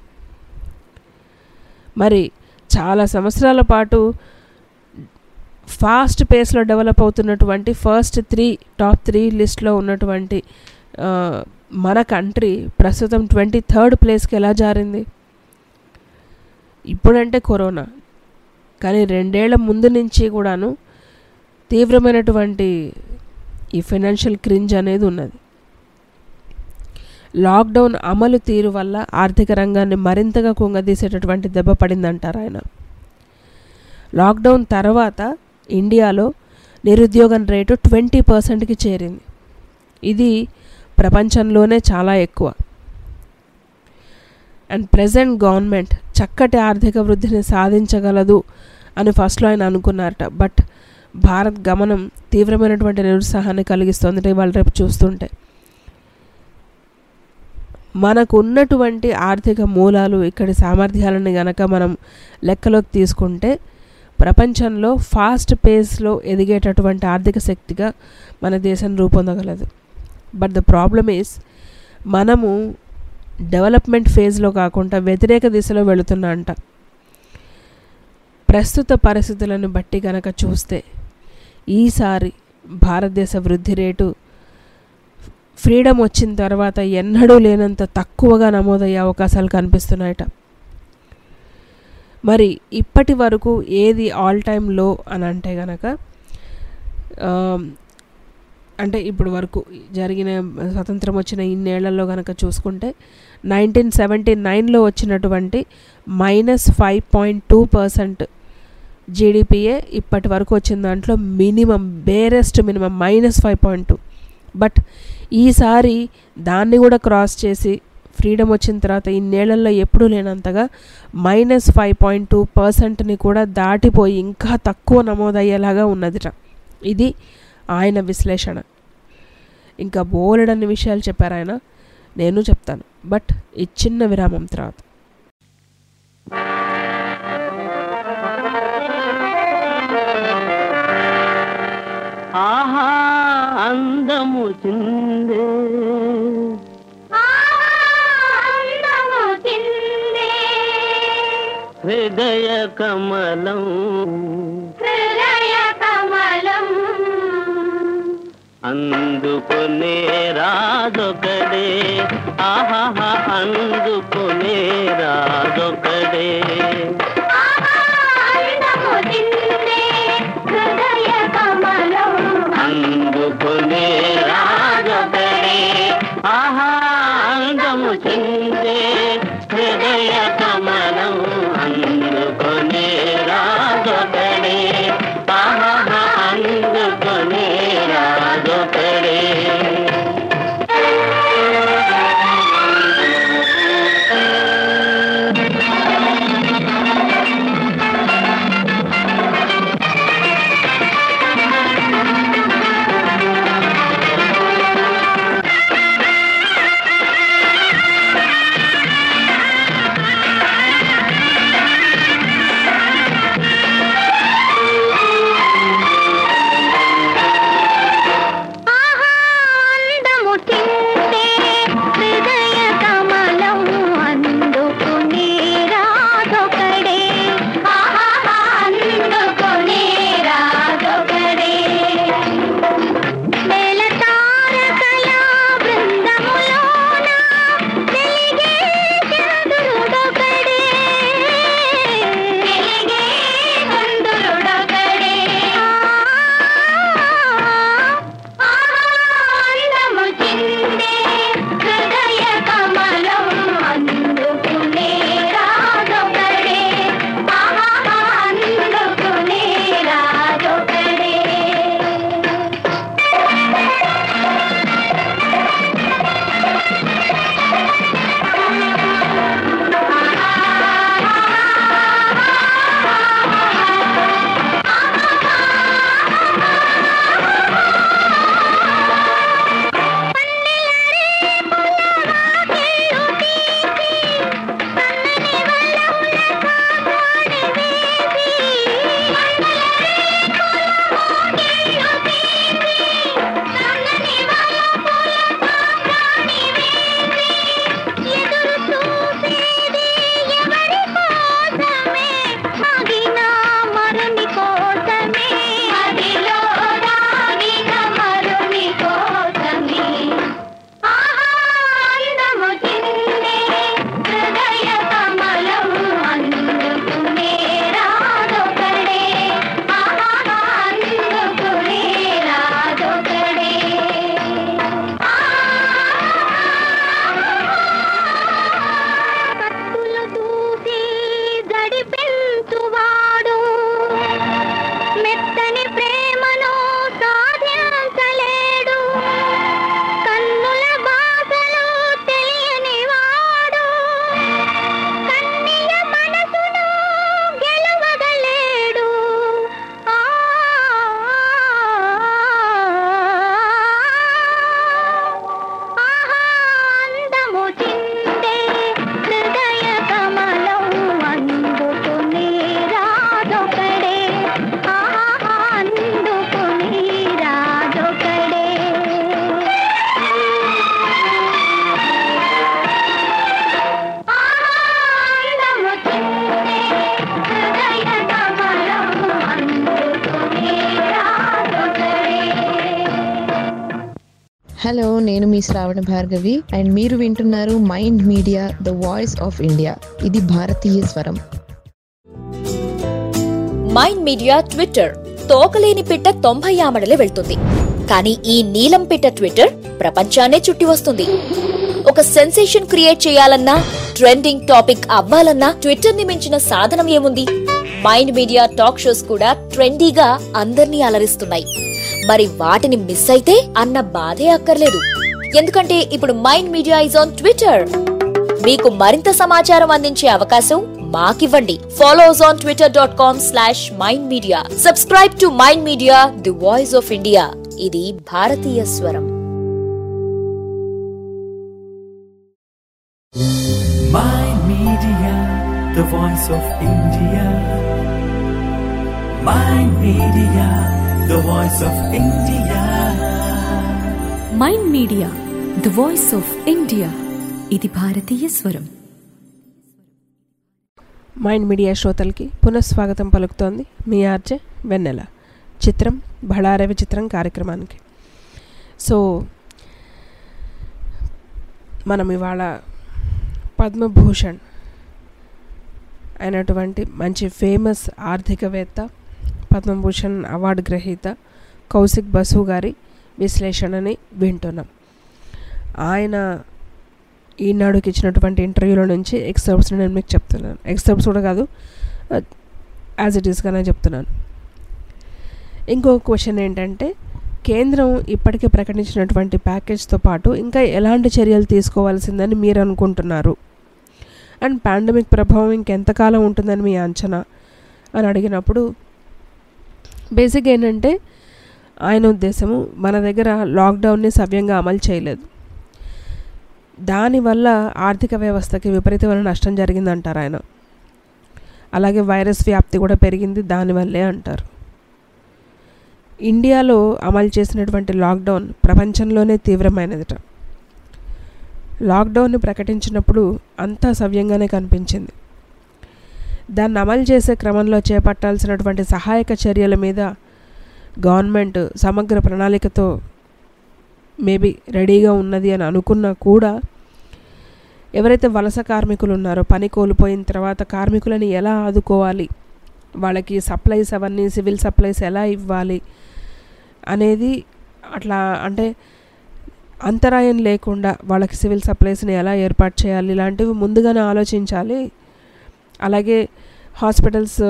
మరి చాలా సంవత్సరాల పాటు ఫాస్ట్ పేస్లో డెవలప్ అవుతున్నటువంటి ఫస్ట్ త్రీ టాప్ త్రీ లిస్ట్లో ఉన్నటువంటి ఆ, మన కంట్రీ ప్రస్తుతం ట్వంటీ థర్డ్ ప్లేస్కి ఎలా జారింది ఇప్పుడంటే కరోనా కానీ రెండేళ్ల ముందు నుంచి కూడాను తీవ్రమైనటువంటి ఈ ఫైనాన్షియల్ క్రింజ్ అనేది ఉన్నది లాక్డౌన్ అమలు తీరు వల్ల ఆర్థిక రంగాన్ని మరింతగా కుంగదీసేటటువంటి దెబ్బ పడిందంటారు ఆయన లాక్డౌన్ తర్వాత ఇండియాలో నిరుద్యోగం రేటు ట్వంటీ పర్సెంట్కి చేరింది ఇది ప్రపంచంలోనే చాలా ఎక్కువ అండ్ ప్రజెంట్ గవర్నమెంట్ చక్కటి ఆర్థిక వృద్ధిని సాధించగలదు అని ఫస్ట్లో ఆయన అనుకున్నారట బట్ భారత్ గమనం తీవ్రమైనటువంటి నిరుత్సాహాన్ని కలిగిస్తుంది ఇవాళ రేపు చూస్తుంటే మనకు ఉన్నటువంటి ఆర్థిక మూలాలు ఇక్కడి సామర్థ్యాలను గనక మనం లెక్కలోకి తీసుకుంటే ప్రపంచంలో ఫాస్ట్ పేస్లో ఎదిగేటటువంటి ఆర్థిక శక్తిగా మన దేశం రూపొందగలదు బట్ ద ప్రాబ్లమ్ ఈస్ మనము డెవలప్మెంట్ ఫేజ్లో కాకుండా వ్యతిరేక దిశలో వెళుతున్నా అంట ప్రస్తుత పరిస్థితులను బట్టి గనక చూస్తే ఈసారి భారతదేశ వృద్ధి రేటు ఫ్రీడమ్ వచ్చిన తర్వాత ఎన్నడూ లేనంత తక్కువగా నమోదయ్యే అవకాశాలు కనిపిస్తున్నాయట మరి ఇప్పటి వరకు ఏది ఆల్ టైమ్ లో అని అంటే గనక ఆమ్, అంటే ఇప్పుడు వరకు జరిగిన స్వతంత్రం వచ్చిన ఇన్నేళ్లలో కనుక చూసుకుంటే నైన్టీన్ సెవెంటీ నైన్లో వచ్చినటువంటి minus five point two percent జీడిపిఏ ఇప్పటి వరకు వచ్చిన దాంట్లో minimum barest minimum minus five point two but ఈసారి దాన్ని కూడా క్రాస్ చేసి ఫ్రీడమ్ వచ్చిన తర్వాత ఇన్నేళ్లలో ఎప్పుడూ లేనంతగా మైనస్ ఫైవ్ పాయింట్ టూ పర్సెంట్ని కూడా దాటిపోయి ఇంకా తక్కువ నమోదయ్యేలాగా ఉన్నదిట ఇది ఆయన విశ్లేషణ ఇంకా బోలెడన్ని విషయాలు చెప్పారు ఆయన నేను చెప్తాను బట్ ఈ చిన్న విరామం తర్వాత ఆహా అందము చిందే అందము చిందే హృదయ కమలం హృదయ కమలం అందుకునే రాదొకడే ఆహా అందుకునే రాదొకడే అందము చిందే హృదయ కమలం అందుకునే రాదొకడే ఆహా అందము చిందే హృదయ రాజొకడే ఆహా అందము తింటే హృదయ కమలం అందుకునే రాజొకడే ఆహా అందుకునే రాజొకడే వేల తారకల బృందములోన వెలిగే చంద్రుడొకడే వెలిగే చంద్రుడొకడే ఆనందము చిందే హృదయ కమలం అందుకునే రాజొకడే ఆహా అందుకునే రాజొకడే ఎదురు చూసేది ఎవరి కోసమే ఆగిన మరుని కోసమే అదిలో దాగిన మరుని కోసమే ఆనందము చిందే హృదయ కమలం అందుకునే రాజొకడే ఆహా అందుకునే రాజొకడే కత్తులు దూసి గడిపెంచువాడు మెత్తని ప్రేమను సాధించలేడు కన్నుల బాధలు తెలియని వాడు కన్నియ మనసును గెలవగలేడు ఆ ఆహా అందము చిందే హృదయ కమలం అందుకునే రాజొకడే ఆహా అందుకునే రాజొకడే ఆనందము చిందే హృదయ కమలం అందుకునే రాజొకడే హలో నేను మీ శ్రావణ భార్గవి అండ్ మీరు వింటున్నారు Mind Media the voice of India ఇది భారతీయ స్వరం మైండ్ మీడియా ట్విట్టర్ తోకలేని పిట్ట తొంభై ఆమడలే వెళ్తుంది కానీ ఈ నీలం పిట్ట ట్విట్టర్ ప్రపంచాన్నే చుట్టి వస్తుంది ఒక సెన్సేషన్ క్రియేట్ చేయాలన్నా ట్రెండింగ్ టాపిక్ అవ్వాలన్నా ట్విట్టర్ ని మించిన సాధనం ఏముంది మైండ్ మీడియా టాక్ షోస్ కూడా ట్రెండీగా అందర్నీ అలరిస్తున్నాయి మరి వాటిని మిస్ అయితే అన్న బాధే అక్కర్లేదు ఎందుకంటే ఇప్పుడు Mind Media is on Twitter మీకు మరింత సమాచారం అందించే అవకాశం మాకివ్వండి follow us on Twitter dot com slash Mind Media subscribe to Mind Media the voice of India ఇది భారతీయ స్వరం Mind Media, the voice of India. Mind Media, the voice of India. Mind Media the voice of India ఇది భారతీయ స్వరం mind media శ్రోతలకి పునఃస్వాగతం పలుకుతోంది మీ RJ వెన్నెల చిత్రం బళారవి చిత్రం కార్యక్రమానికి సో మనం ఇవాళ పద్మభూషణ్ అయినటువంటి మంచి ఫేమస్ ఆర్థికవేత్త పద్మభూషణ్ అవార్డు గ్రహీత కౌశిక్ బసు గారి విశ్లేషణని వింటున్నాం ఆయన ఈనాడుకి ఇచ్చినటువంటి ఇంటర్వ్యూల నుంచి ఎక్సర్ప్స్ నేను మీకు చెప్తున్నాను ఎక్సర్ప్స్ కూడా కాదు యాజ్ ఇట్ ఈస్గానే చెప్తున్నాను ఇంకో క్వశ్చన్ ఏంటంటే కేంద్రం ఇప్పటికే ప్రకటించినటువంటి ప్యాకేజ్తో పాటు ఇంకా ఎలాంటి చర్యలు తీసుకోవాల్సిందని మీరు అనుకుంటున్నారు అండ్ పాండమిక్ ప్రభావం ఇంకెంతకాలం ఉంటుందని మీ అంచనా అని అడిగినప్పుడు బేసిక్ ఏంటంటే ఆయన ఉద్దేశము మన దగ్గర లాక్డౌన్ని సవ్యంగా అమలు చేయలేదు దానివల్ల ఆర్థిక వ్యవస్థకి విపరీతమైన నష్టం జరిగిందంటారు ఆయన అలాగే వైరస్ వ్యాప్తి కూడా పెరిగింది దానివల్లే అంటారు ఇండియాలో అమలు చేసినటువంటి లాక్డౌన్ ప్రపంచంలోనే తీవ్రమైనదిట లాక్డౌన్ని ప్రకటించినప్పుడు అంతా సవ్యంగానే కనిపించింది దాన్ని అమలు చేసే క్రమంలో చేపట్టాల్సినటువంటి సహాయక చర్యల మీద గవర్నమెంట్ సమగ్ర ప్రణాళికతో మేబీ రెడీగా ఉన్నది అని అనుకున్నా కూడా ఎవరైతే వలస కార్మికులు ఉన్నారో పని కోల్పోయిన తర్వాత కార్మికులని ఎలా ఆదుకోవాలి వాళ్ళకి సప్లైస్ అవన్నీ సివిల్ సప్లైస్ ఎలా ఇవ్వాలి అనేది అట్లా అంటే అంతరాయం లేకుండా వాళ్ళకి సివిల్ సప్లైస్ని ఎలా ఏర్పాటు చేయాలి ఇలాంటివి ముందుగానే ఆలోచించాలి అలాగే హాస్పిటల్స్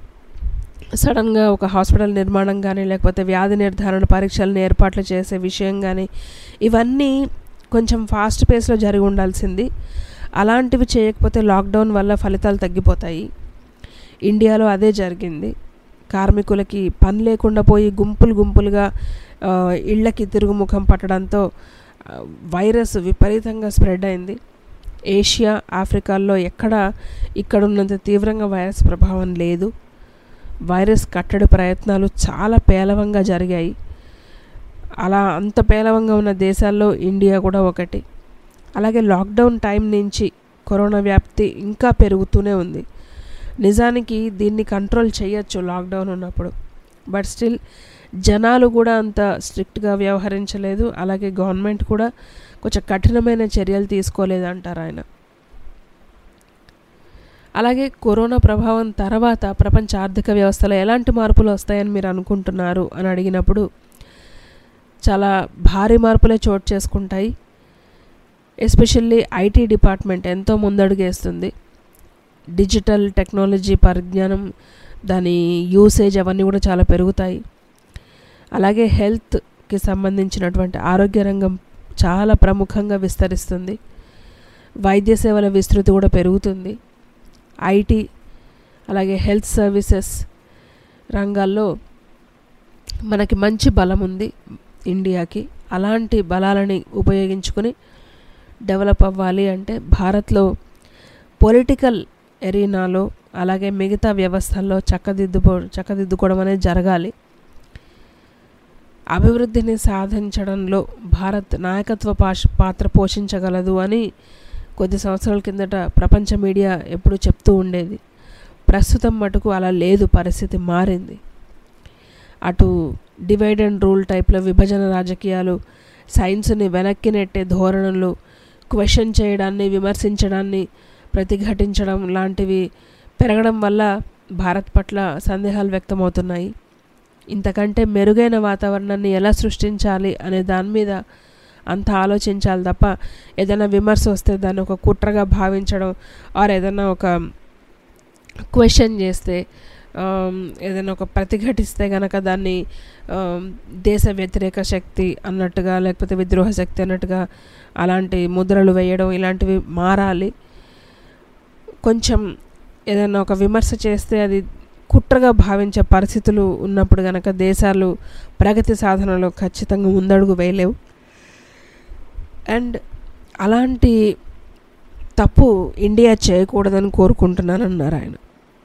సడన్గా ఒక హాస్పిటల్ నిర్మాణం కానీ లేకపోతే వ్యాధి నిర్ధారణ పరీక్షలను ఏర్పాట్లు చేసే విషయం కానీ ఇవన్నీ కొంచెం ఫాస్ట్ పేస్లో జరిగి ఉండాల్సింది అలాంటివి చేయకపోతే లాక్డౌన్ వల్ల ఫలితాలు తగ్గిపోతాయి ఇండియాలో అదే జరిగింది కార్మికులకి పని లేకుండా పోయి గుంపులు గుంపులుగా ఆ, ఇళ్ళకి తిరుగుముఖం పట్టడంతో ఆ, వైరస్ విపరీతంగా స్ప్రెడ్ అయింది ఏషియా ఆఫ్రికాల్లో ఎక్కడ ఇక్కడున్నంత తీవ్రంగా వైరస్ ప్రభావం లేదు వైరస్ కట్టడి ప్రయత్నాలు చాలా పేలవంగా జరిగాయి అలా అంత పేలవంగా ఉన్న దేశాల్లో ఇండియా కూడా ఒకటి అలాగే లాక్డౌన్ టైం నుంచి కరోనా వ్యాప్తి ఇంకా పెరుగుతూనే ఉంది నిజానికి దీన్ని కంట్రోల్ చేయొచ్చు లాక్డౌన్ ఉన్నప్పుడు బట్ స్టిల్ జనాలు కూడా అంత స్ట్రిక్ట్గా వ్యవహరించలేదు అలాగే గవర్నమెంట్ కూడా కొంచెం కఠినమైన చర్యలు తీసుకోలేదు అంటారు ఆయన అలాగే కరోనా ప్రభావం తర్వాత ప్రపంచ ఆర్థిక వ్యవస్థలో ఎలాంటి మార్పులు వస్తాయని మీరు అనుకుంటున్నారు అని అడిగినప్పుడు చాలా భారీ మార్పులే చోటు చేసుకుంటాయి ఎస్పెషల్లీ ఐటీ డిపార్ట్మెంట్ ఎంతో ముందడుగేస్తుంది డిజిటల్ టెక్నాలజీ పరిజ్ఞానం దాని యూసేజ్ అవన్నీ కూడా చాలా పెరుగుతాయి అలాగే హెల్త్కి సంబంధించినటువంటి ఆరోగ్య రంగం చాలా ప్రముఖంగా విస్తరిస్తుంది వైద్య సేవల విస్తృతి కూడా పెరుగుతుంది ఐటీ అలాగే హెల్త్ సర్వీసెస్ రంగాల్లో మనకి మంచి బలం ఉంది ఇండియాకి అలాంటి బలాలని ఉపయోగించుకొని డెవలప్ అవ్వాలి అంటే భారత్లో పొలిటికల్ ఎరీనాలో అలాగే మిగతా వ్యవస్థల్లో చక్కదిద్దుకో చక్కదిద్దుకోవడం అనేది జరగాలి అభివృద్ధిని సాధించడంలో భారత్ నాయకత్వ పాష పాత్ర పోషించగలదు అని కొద్ది సంవత్సరాల కిందట ప్రపంచ మీడియా ఎప్పుడు చెప్తూ ఉండేది ప్రస్తుతం మటుకు అలా లేదు పరిస్థితి మారింది అటు డివైడ్ అండ్ రూల్ టైప్లో విభజన రాజకీయాలు సైన్స్ని వెనక్కి నెట్టే ధోరణులు క్వశ్చన్ చేయడాన్ని విమర్శించడాన్ని ప్రతిఘటించడం లాంటివి పెరగడం వల్ల భారత్ పట్ల సందేహాలు వ్యక్తమవుతున్నాయి ఇంతకంటే మెరుగైన వాతావరణాన్ని ఎలా సృష్టించాలి అనే దాని మీద అంత ఆలోచించాలి తప్ప ఏదైనా విమర్శ వస్తే దాన్ని ఒక కుట్రగా భావించడం ఆర్ ఏదైనా ఒక క్వశ్చన్ చేస్తే ఆమ్, ఏదైనా ఒక ప్రతిఘటిస్తే కనుక దాన్ని ఆమ్, దేశ వ్యతిరేక శక్తి అన్నట్టుగా లేకపోతే విద్రోహ శక్తి అన్నట్టుగా అలాంటి ముద్రలు వేయడం ఇలాంటివి మారాలి కొంచెం ఏదైనా ఒక విమర్శ చేస్తే అది కుట్రగా భావించే పరిస్థితులు ఉన్నప్పుడు కనుక దేశాలు ప్రగతి సాధనలో ఖచ్చితంగా ముందడుగు వేయలేవు అండ్ అలాంటి తప్పు ఇండియా చేయకూడదని కోరుకుంటున్నాను అన్నారు ఆయన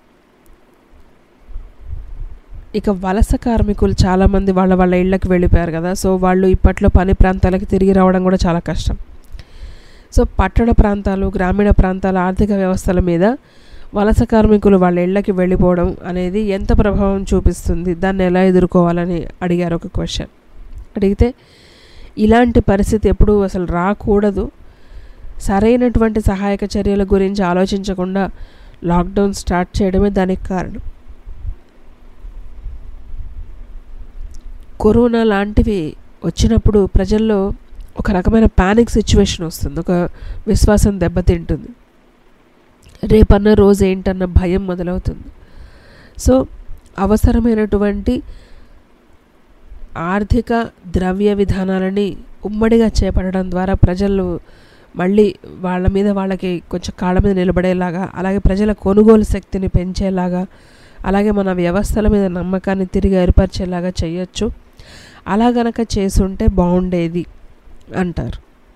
ఇక వలస కార్మికులు చాలామంది వాళ్ళ వాళ్ళ ఇళ్ళకి వెళ్ళిపోయారు కదా సో వాళ్ళు ఇప్పట్లో పని ప్రాంతాలకు తిరిగి రావడం కూడా చాలా కష్టం సో పట్టణ ప్రాంతాలు గ్రామీణ ప్రాంతాల ఆర్థిక వ్యవస్థల మీద వలస కార్మికులు వాళ్ళ ఇళ్ళకి వెళ్ళిపోవడం అనేది ఎంత ప్రభావం చూపిస్తుంది దాన్ని ఎలా ఎదుర్కోవాలని అడిగారు ఒక క్వశ్చన్ అడిగితే ఇలాంటి పరిస్థితి ఎప్పుడూ అసలు రాకూడదు సరైనటువంటి సహాయక చర్యల గురించి ఆలోచించకుండా లాక్డౌన్ స్టార్ట్ చేయడమే దానికి కారణం కరోనా లాంటివి వచ్చినప్పుడు ప్రజల్లో ఒక రకమైన పానిక్ సిచ్యువేషన్ వస్తుంది ఒక విశ్వాసం దెబ్బతింటుంది రేపన్న రోజు ఏంటన్న భయం మొదలవుతుంది సో అవసరమైనటువంటి ఆర్థిక ద్రవ్య విధానాలని ఉమ్మడిగా చేపట్టడం ద్వారా ప్రజలు మళ్ళీ వాళ్ళ మీద వాళ్ళకి కొంచెం కాళ్ళ మీద నిలబడేలాగా అలాగే ప్రజల కొనుగోలు శక్తిని పెంచేలాగా అలాగే మన వ్యవస్థల మీద నమ్మకాన్ని తిరిగి ఏర్పరిచేలాగా చేయొచ్చు అలా గనక చేసుంటే బాగుండేది అంటారు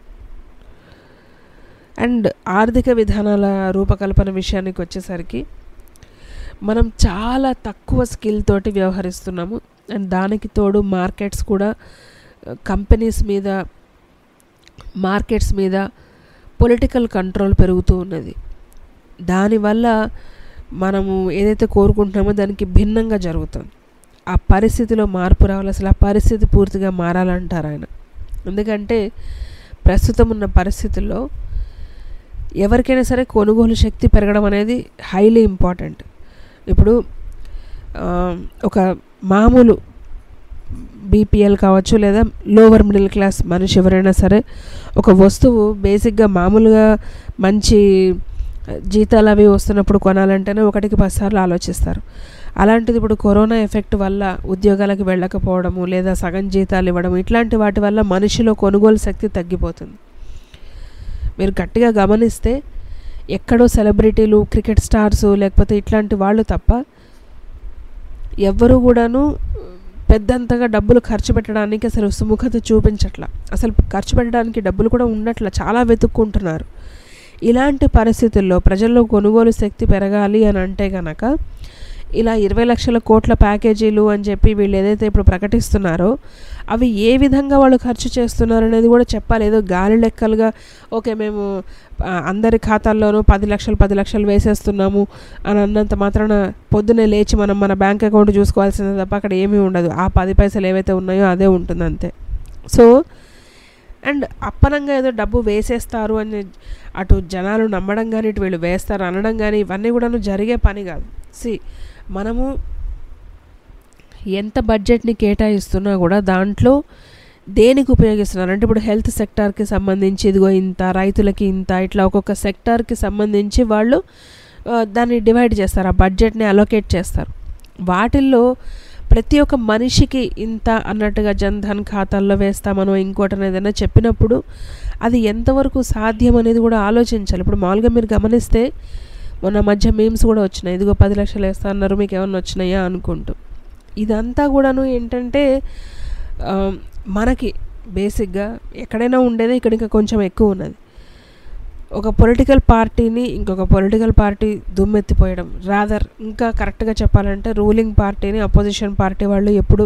అండ్ ఆర్థిక విధానాల రూపకల్పన విషయానికి వచ్చేసరికి మనం చాలా తక్కువ స్కిల్ తోటి వ్యవహరిస్తున్నాము అండ్ దానికి తోడు మార్కెట్స్ కూడా కంపెనీస్ మీద మార్కెట్స్ మీద పొలిటికల్ కంట్రోల్ పెరుగుతూ ఉన్నది దానివల్ల మనము ఏదైతే కోరుకుంటున్నామో దానికి భిన్నంగా జరుగుతుంది ఆ పరిస్థితిలో మార్పు రావాలి అసలు ఆ పరిస్థితి పూర్తిగా మారాలంటారు ఆయన ఎందుకంటే ప్రస్తుతం ఉన్న పరిస్థితుల్లో ఎవరికైనా సరే కొనుగోలు శక్తి పెరగడం అనేది హైలీ ఇంపార్టెంట్ ఇప్పుడు ఆ, ఒక మామూలు బీపీఎల్ కావచ్చు లేదా లోవర్ మిడిల్ క్లాస్ మనిషి ఎవరైనా సరే ఒక వస్తువు బేసిక్గా మామూలుగా మంచి జీతాలు అవి వస్తున్నప్పుడు కొనాలంటేనే ఒకటికి పదిసార్లు ఆలోచిస్తారు అలాంటిది ఇప్పుడు కరోనా ఎఫెక్ట్ వల్ల ఉద్యోగాలకు వెళ్ళకపోవడము లేదా సగం జీతాలు ఇవ్వడం ఇట్లాంటి వాటి వల్ల మనిషిలో కొనుగోలు శక్తి తగ్గిపోతుంది మీరు గట్టిగా గమనిస్తే ఎక్కడో సెలబ్రిటీలు క్రికెట్ స్టార్స్ లేకపోతే ఇట్లాంటి వాళ్ళు తప్ప ఎవ్వరూ కూడాను పెద్దంతగా డబ్బులు ఖర్చు పెట్టడానికి అసలు సుముఖత చూపించట్ల అసలు ఖర్చు పెట్టడానికి డబ్బులు కూడా ఉండట్ల చాలా వెతుక్కుంటున్నారు ఇలాంటి పరిస్థితుల్లో ప్రజల్లో కొనుగోలు శక్తి పెరగాలి అని అంటే గనక ఇలా ఇరవై లక్షల కోట్ల ప్యాకేజీలు అని చెప్పి వీళ్ళు ఏదైతే ఇప్పుడు ప్రకటిస్తున్నారో అవి ఏ విధంగా వాళ్ళు ఖర్చు చేస్తున్నారు అనేది కూడా చెప్పాలి ఏదో గాలి లెక్కలుగా ఓకే మేము ఆ, అందరి ఖాతాల్లోనూ పది లక్షలు పది లక్షలు వేసేస్తున్నాము అని అన్నంత మాత్రాన పొద్దున్నే లేచి మనం మన బ్యాంక్ అకౌంట్ చూసుకోవాల్సిందే తప్ప అక్కడ ఏమీ ఉండదు ఆ పది పైసలు ఏవైతే ఉన్నాయో అదే ఉంటుంది అంతే సో అండ్ అప్పనంగా ఏదో డబ్బు వేసేస్తారు అని అటు జనాలు నమ్మడం కానీ ఇటు వీళ్ళు వేస్తారు అనడం కానీ ఇవన్నీ కూడాను జరిగే పని కాదు సి మనము ఎంత బడ్జెట్ని కేటాయిస్తున్నా కూడా దాంట్లో దేనికి ఉపయోగిస్తున్నారు అంటే ఇప్పుడు హెల్త్ సెక్టార్కి సంబంధించి ఇదిగో ఇంత రైతులకి ఇంత ఇట్లా ఒక్కొక్క సెక్టార్కి సంబంధించి వాళ్ళు ఆ, దాన్ని డివైడ్ చేస్తారు ఆ బడ్జెట్ని అలొకేట్ చేస్తారు వాటిల్లో ప్రతి ఒక్క మనిషికి ఇంత అన్నట్టుగా జన్ధన్ ఖాతాల్లో వేస్తామనో ఇంకోటి ఏదైనా చెప్పినప్పుడు అది ఎంతవరకు సాధ్యం అనేది కూడా ఆలోచించాలి ఇప్పుడు మామూలుగా మీరు గమనిస్తే మొన్న మధ్య మీమ్స్ కూడా వచ్చినాయి ఇదిగో పది లక్షలు వేస్తా అన్నారు మీకు ఏమన్నా వచ్చినాయా అనుకుంటూ ఇదంతా కూడాను ఏంటంటే ఆ, మనకి బేసిక్గా ఎక్కడైనా ఉండేదే ఇక్కడ ఇంకా కొంచెం ఎక్కువ ఉన్నది ఒక పొలిటికల్ పార్టీని ఇంకొక పొలిటికల్ పార్టీ దుమ్మెత్తిపోయడం రాదర్ ఇంకా కరెక్ట్గా చెప్పాలంటే రూలింగ్ పార్టీని అపోజిషన్ పార్టీ వాళ్ళు ఎప్పుడు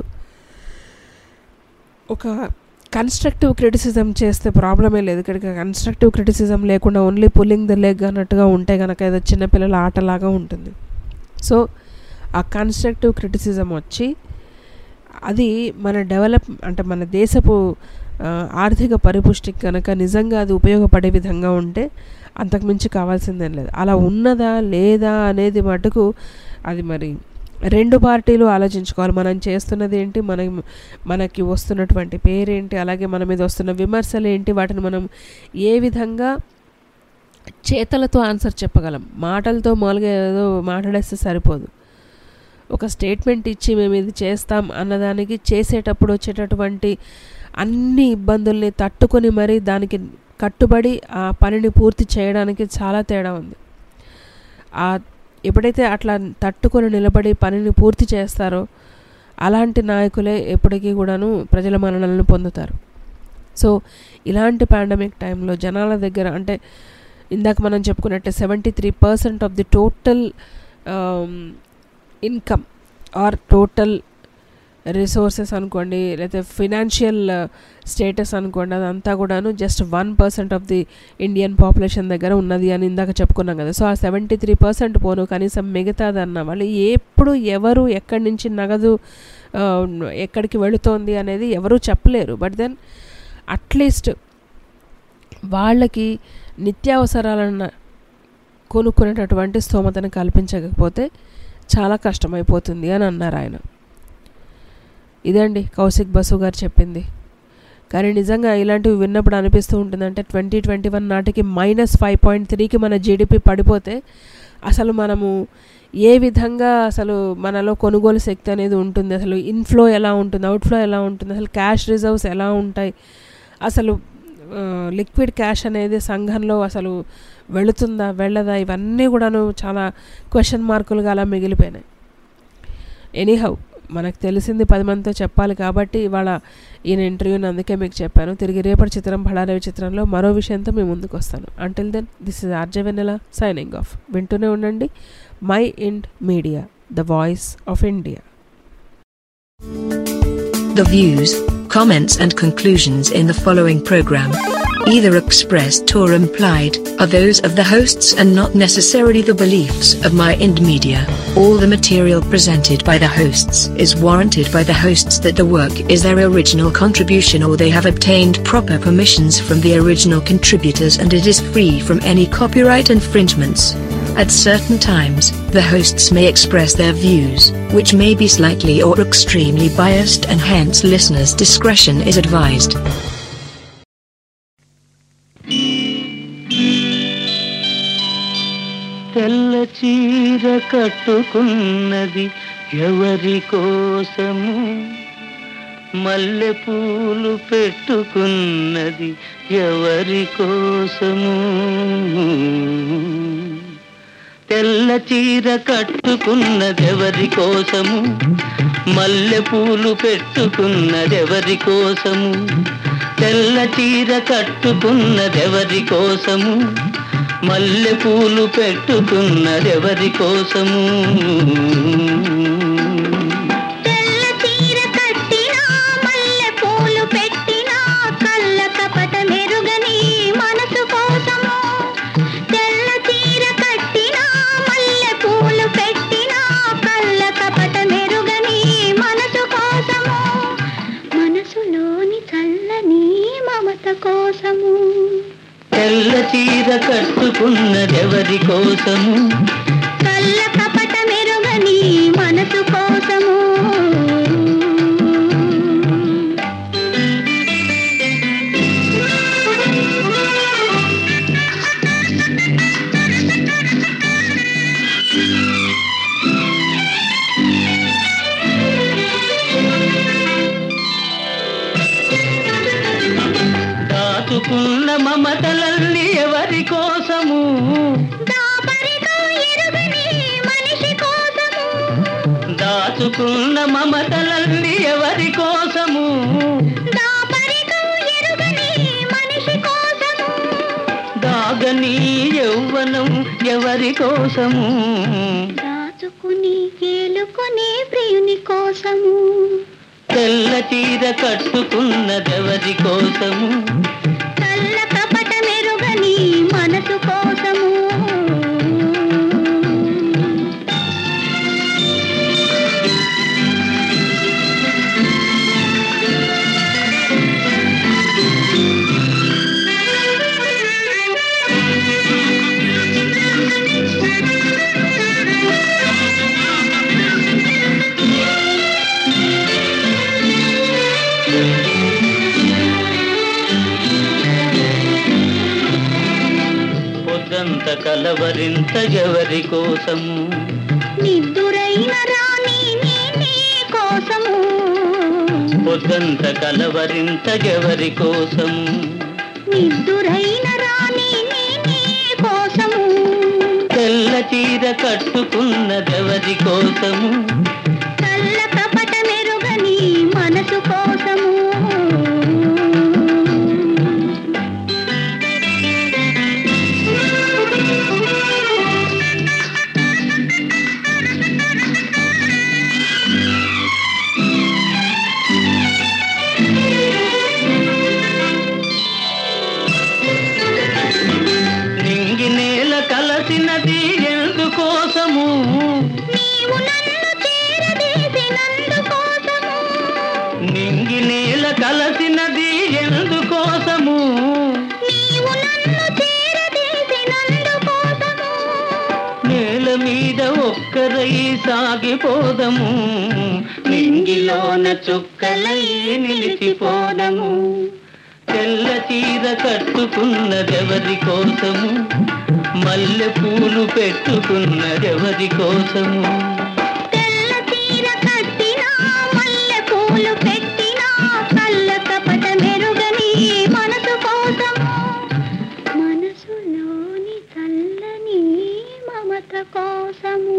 ఒక కన్స్ట్రక్టివ్ క్రిటిసిజం చేస్తే ప్రాబ్లమే లేదు ఇక్కడ కన్స్ట్రక్టివ్ క్రిటిసిజం లేకుండా ఓన్లీ పుల్లింగ్ ద లెగ్ అన్నట్టుగా ఉంటే కనుక ఏదో చిన్నపిల్లల ఆటలాగా ఉంటుంది సో ఆ కన్స్ట్రక్టివ్ క్రిటిసిజం వచ్చి అది మన డెవలప్ అంటే మన దేశపు ఆ, ఆర్థిక పరిపుష్టికి కనుక నిజంగా అది ఉపయోగపడే విధంగా ఉంటే అంతకుమించి కావాల్సిందేం లేదు అలా ఉన్నదా లేదా అనేది మటుకు అది మరి రెండు పార్టీలు ఆలోచించుకోవాలి మనం చేస్తున్నది ఏంటి మన మనకి వస్తున్నటువంటి పేరేంటి అలాగే మన మీద వస్తున్న విమర్శలు ఏంటి వాటిని మనం ఏ విధంగా చేతలతో ఆన్సర్ చెప్పగలం మాటలతో మామూలుగా ఏదో మాట్లాడేస్తే సరిపోదు ఒక స్టేట్మెంట్ ఇచ్చి మేము ఇది చేస్తాం అన్నదానికి చేసేటప్పుడు వచ్చేటటువంటి అన్ని ఇబ్బందుల్ని తట్టుకొని మరీ దానికి కట్టుబడి ఆ పనిని పూర్తి చేయడానికి చాలా తేడా ఉంది ఆ ఎప్పుడైతే అట్లా తట్టుకొని నిలబడి పనిని పూర్తి చేస్తారో అలాంటి నాయకులే ఎప్పటికీ కూడాను ప్రజల మన్ననలను పొందుతారు సో ఇలాంటి పాండమిక్ టైంలో జనాల దగ్గర అంటే ఇందాక మనం చెప్పుకున్నట్టే seventy three percent of the total income or total resources అనుకోండి లేకపోతే ఫినాన్షియల్ స్టేటస్ అనుకోండి అదంతా కూడాను just one percent of the Indian population దగ్గర ఉన్నది అని ఇందాక చెప్పుకున్నాం కదా సో ఆ సెవెంటీ త్రీ పర్సెంట్ పోను కనీసం మిగతాదన్న వాళ్ళు ఎప్పుడు ఎవరు ఎక్కడి నుంచి నగదు ఆ, ఎక్కడికి వెళుతోంది అనేది ఎవరూ చెప్పలేరు బట్ దెన్ అట్లీస్ట్ వాళ్ళకి నిత్యావసరాలన్న కొనుక్కునేటటువంటి స్తోమతను కల్పించకపోతే చాలా కష్టమైపోతుంది అని అన్నారు ఆయన ఇదండి కౌశిక్ బసు గారు చెప్పింది కానీ నిజంగా ఇలాంటివి విన్నప్పుడు అనిపిస్తూ ఉంటుందంటే ట్వంటీ ట్వంటీ వన్ నాటికి మైనస్ ఫైవ్ పాయింట్ త్రీకి మన జీడిపి పడిపోతే అసలు మనము ఏ విధంగా అసలు మనలో కొనుగోలు శక్తి అనేది ఉంటుంది అసలు ఇన్ఫ్లో ఎలా ఉంటుంది అవుట్ఫ్లో ఎలా ఉంటుంది అసలు క్యాష్ రిజర్వ్స్ ఎలా ఉంటాయి అసలు లిక్విడ్ క్యాష్ అనేది సంఘంలో అసలు వెళుతుందా వెళ్ళదా ఇవన్నీ కూడాను చాలా క్వశ్చన్ మార్కులుగా అలా మిగిలిపోయినాయి ఎనీహౌ మనకు తెలిసింది పది మందితో చెప్పాలి కాబట్టి ఇవాళ ఈయన ఇంటర్వ్యూని అందుకే మీకు చెప్పాను తిరిగి రేపటి చిత్రం బడారవి చిత్రంలో మరో విషయంతో మీ ముందుకు వస్తాను until then this is RJ Vennela signing off వింటూనే ఉండండి my ind media the voice of India The views, comments, and conclusions in the following program, either expressed or implied, are those of the hosts and not necessarily the beliefs of My Ind Media. All the material presented by the hosts is warranted by the hosts that the work is their original contribution or they have obtained proper permissions from the original contributors and it is free from any copyright infringements. At certain times, the hosts may express their views, which may be slightly or extremely biased, and hence listeners' discretion is advised. తెల్ల చీర కట్టుకున్నది ఎవరి కోసము మల్లె పూలు పెట్టుకున్నది ఎవరి కోసము తెల్ల చీర కట్టుకున్నది ఎవరి కోసము మల్లె పూలు పెట్టుకున్నది ఎవరి కోసము తెల్ల చీర కట్టుకున్నది ఎవరి కోసము మల్లె పూలు పెట్టుకున్నది ఎవరి కోసము తెల్ల చీర కట్టినా మల్లె పూలు పెట్టినా కళ్ళ కపట మెరుగని మనసు కోసము తెల్ల చీర కట్టినా మల్లె పూలు పెట్టినా కళ్ళ కపట మెరుగని మనసు కోసము మనసులోని చల్లని మమత కోసము తెల్ల చీర కట్టుకున్నది ఎవరి కోసము కళ్ళ కపట మెరుగని మనసు కోసము దాచుకున్న మమతలన్నీ ఎవరి కోసము దాపరిగా ఎరుగని మనిషి కోసము దాచుకున్న మమతలన్నీ ఎవరి కోసము దాపరిగా ఎరుగని మనిషి కోసము దాగని యౌవనం ఎవరి కోసము దాచుకుని ఏలుకునే ప్రియుని కోసము తెల్ల చీర కట్టుకున్నదెవరి కోసము కళ్ళ కపట మెరుగని మనసు కోసము పొద్దంత కలవరింత ఎవరి కోసము నిద్దురైన రాణి నీ నీ కోసము పొద్దంత కలవరింత ఎవరి కోసము నిద్దురైన రాణి నీ నీ కోసము తెల్ల చీర కట్టుకున్నదెవరి కోసము కళ్ళ కపట మెరుగని మనసు కోసము నింగి నేల కలసినది ఎందుకోసము నీవు నన్ను చేరదీసినందుకోసము నింగి నేల కలసినది ఎందుకోసము నీవు నన్ను చేరదీసినందుకోసము నేల మీద ఒక్కరై సాగిపోదము నింగిలోన చుక్కలై నిలిచిపోదము తెల్ల చీర కట్టుకున్నదెవరి కోసము మల్లె పూలు పెట్టుకున్నదెవరి కోసము తెల్ల చీర కట్టినా మల్లె పూలు పెట్టినా కళ్ళ కపట మెరుగని మనసు కోసము మనసులోని చల్లని మమత కోసము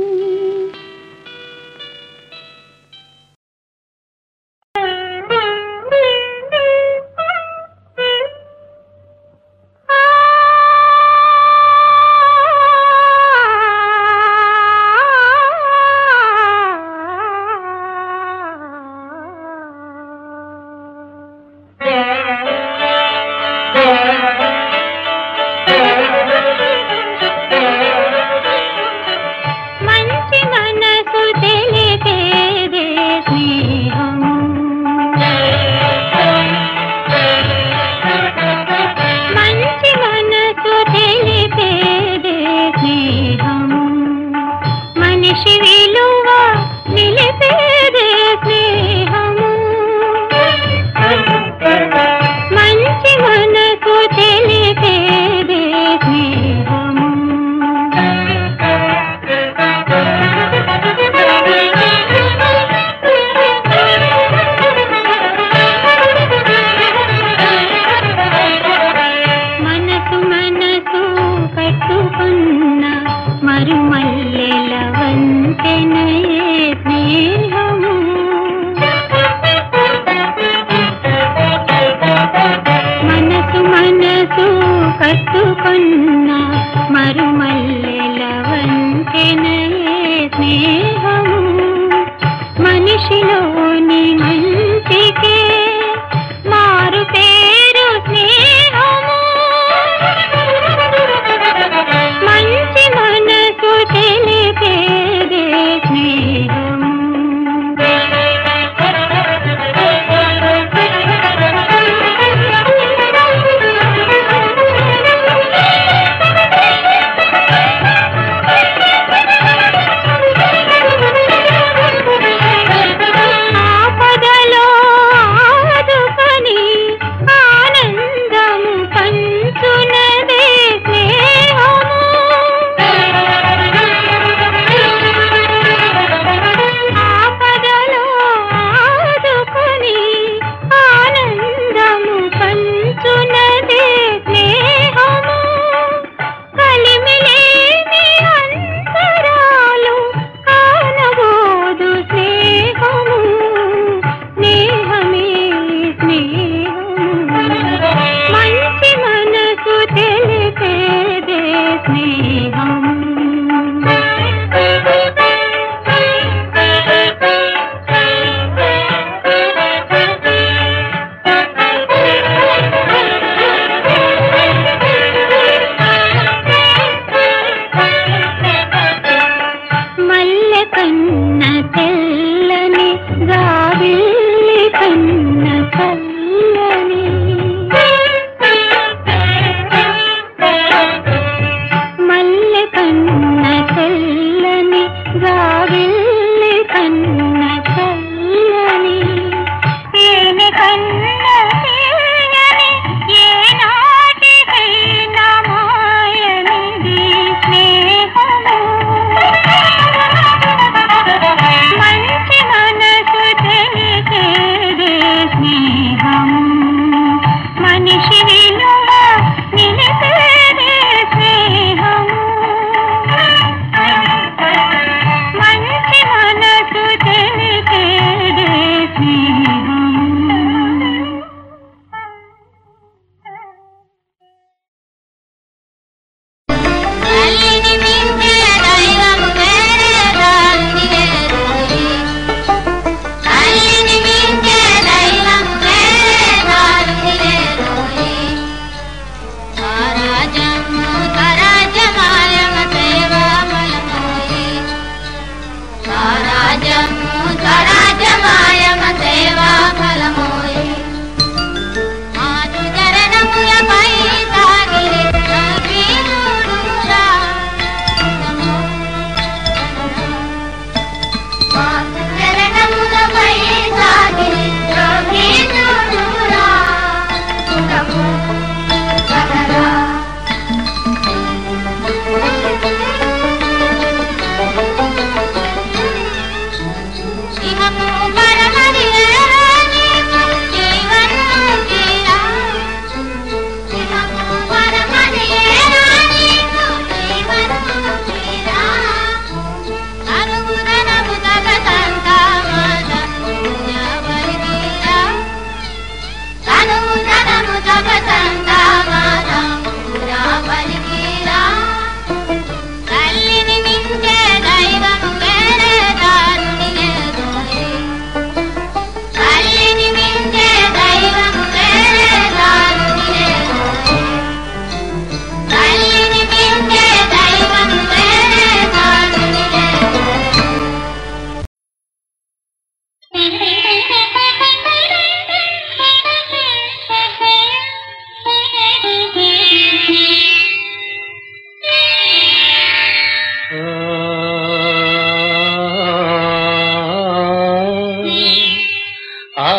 ఆ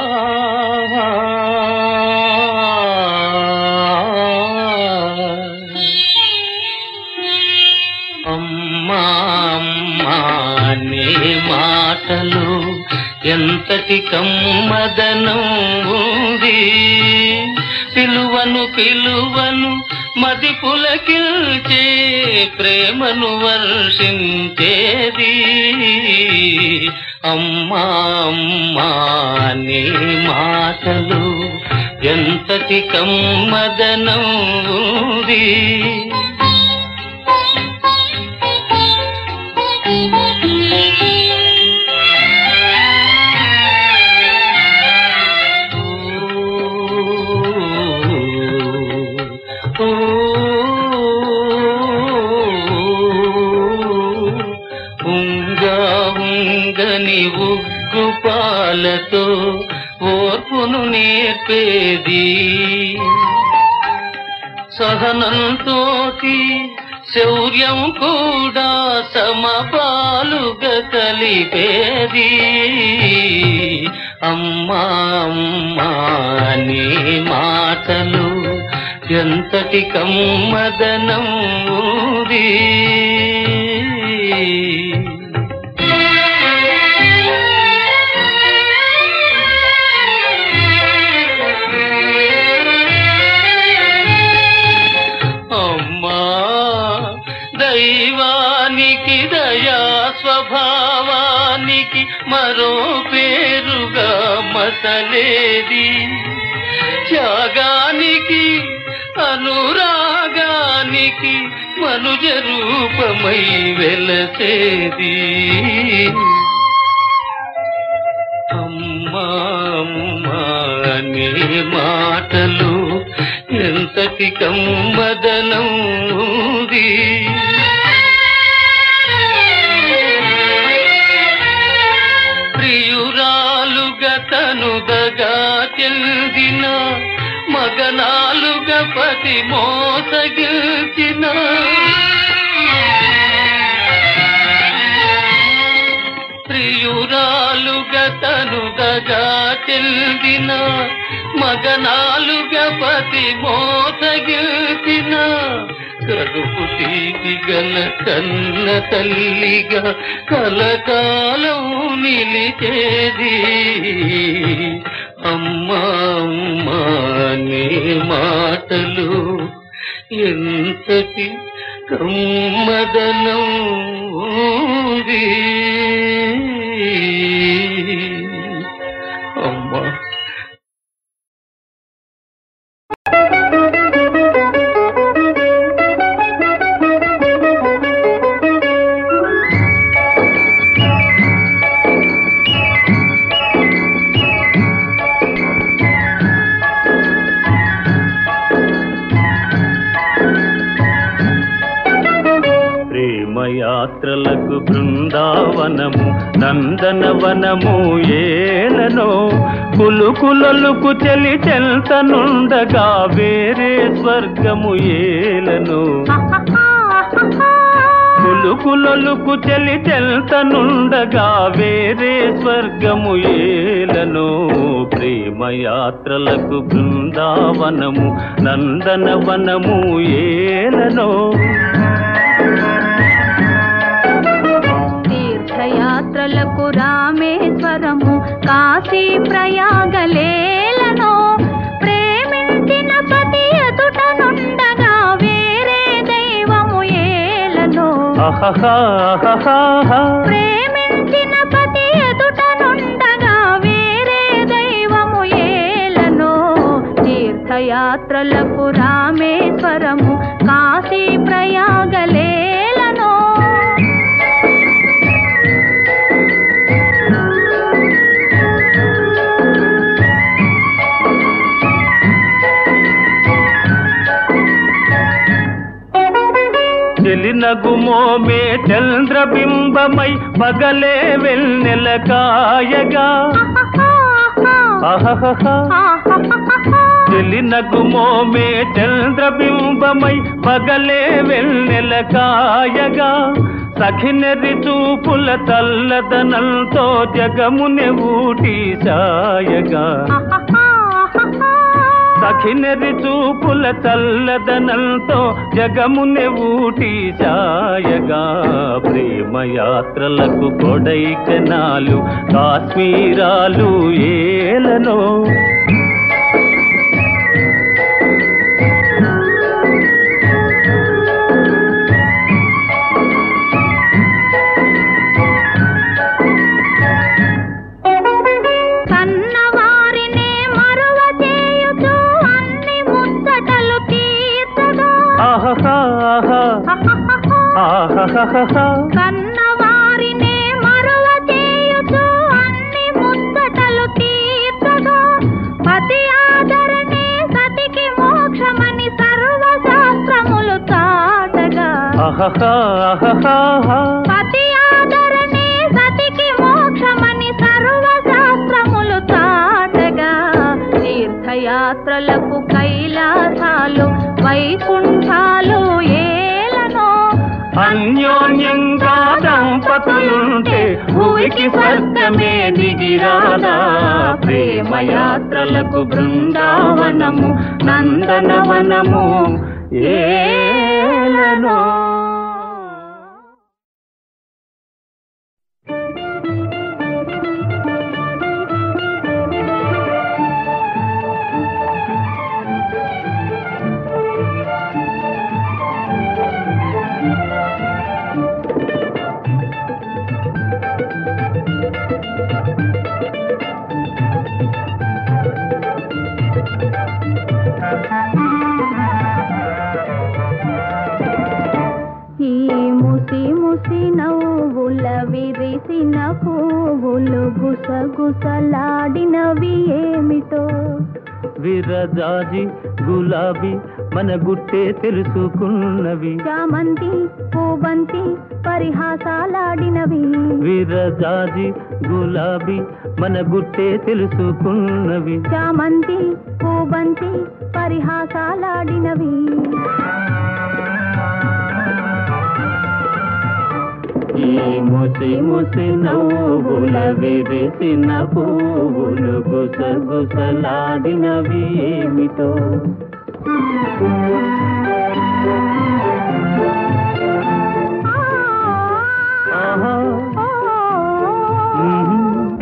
అమ్మా అమ్మా నీ మాటలు ఎంతటి కమ్మదనం ఉంది పిలువను పిలువను మది పులకిల్చే ప్రేమను వర్షించేది అమ్మా అమ్మా నీ మాటలు ఎంతటి కమ్మదనం ఉంది ఉంగా ఉంగని ఉగ్గు పాలతో ఓర్పును నేర్పేది సహనంతోటి శౌర్యం కూడా సమపాలుగా కలిపేది అమ్మా అమ్మా నీ మాటలు ఎంతటి కమ్మదనం ఉంది అమ్మా దైవానికి దయా స్వభావానికి మరో పేరుగా మసలేది త్యాగానికి అనురాగానికి మనుజ రూపమై వెలసేది అమ్మా అమ్మా నీ మాటలు ఎంతటి కమ్మదనం ఉంది ప్రియురాలుగా తనుదగా చెందిన మగనాలుగా పతి మోసగిల్చిన ప్రియురాలుగా తనుదగా చెందిన మగనాలుగా పతి మోసగిల్చిన కడుపు తీపి గల కన్న తల్లిగా కలకాలం నిలిచేది అమ్మా అమ్మా నీ మాటలు ఎంతటి కమ్మదనం ఉంది అమ్మా ప్రేమయాత్రలకు బృందావనము నందనవనము ఏలనో కులుకులొలుకు చెలి చెల్తనుండగా వేరే స్వర్గము ఏలను కులుకులొలుకు చెలి చెల్తనుండగా వేరే స్వర్గము ఏలను ప్రేమయాత్రలకు బృందావనము నందనవనము ఏలను తీర్థయాత్రలకు రామేశ్వరము కాశీ ప్రయాగలేలను ప్రేమించిన పతి ఎదుట నుండగా వేరే దైవము ఏలను అహహా ప్రేమించిన పతి ఎదుట నుండగా వేరే దైవము ఏలను తీర్థయాత్రలకు రామేశ్వరము కాశీ ప్రయాగలేలను చెలినగుమోమే చంద్రబింబమై పగలే వెన్నెల కాయగా అహహహా చెలినగుమోమే చంద్రబింబమై పగలే వెన్నెల కాయగా సఖినెర్రి చూపుల చల్లదనంతో జగముని ఊటి సాయగా సఖినెర్రి చూపుల చల్లదనంతో జగముని ఊటి సాయగా ప్రేమ యాత్రలకు కొడైకనాలు కాశ్మీరాలు ఏలనో కన్నవారినే మరువ చేయుచు అన్ని ముచ్చటలు తీర్చగా ఆహాహా ఆహాహా కన్నవారినే మరువ చేయుచు అన్ని ముచ్చటలు తీర్చగా పతి ఆదరణే సతికి మోక్షమని సర్వశాస్త్రములు చాటగా ఆహాహా పతి ఆదరణే సతికి మోక్షమని సర్వశాస్త్రములు చాటగా తీర్థయాత్రలకు కైలాసాలు వైకుంఠాలు ఏలనో అన్యోన్యంగా దంపతులుంటే భూమికి స్వర్గమే దిగిరాలా ప్రేమ యాత్రలకు బృందావనము నందనవనము ఏలనో ఈ ముసి ముసి నవ్వుల విరిసిన పువ్వులు గుసగుసలాడినవి ఏమిటో విరజాజి గులాబీ మన గుట్టే తెలుసుకున్నవి చామంతి పూబంతి పరిహాసాలాడినవి విరజాజి గులాబీ మన గుట్టే తెలుసుకున్నవి చామంతి పూబంతి పరిహాసాలాడినవి ఈ ముసి ముసి నవ్వుల విరిసిన పువ్వులు గుసగుసలాడినవి ఏమిటో ఆహా. మ్మ్.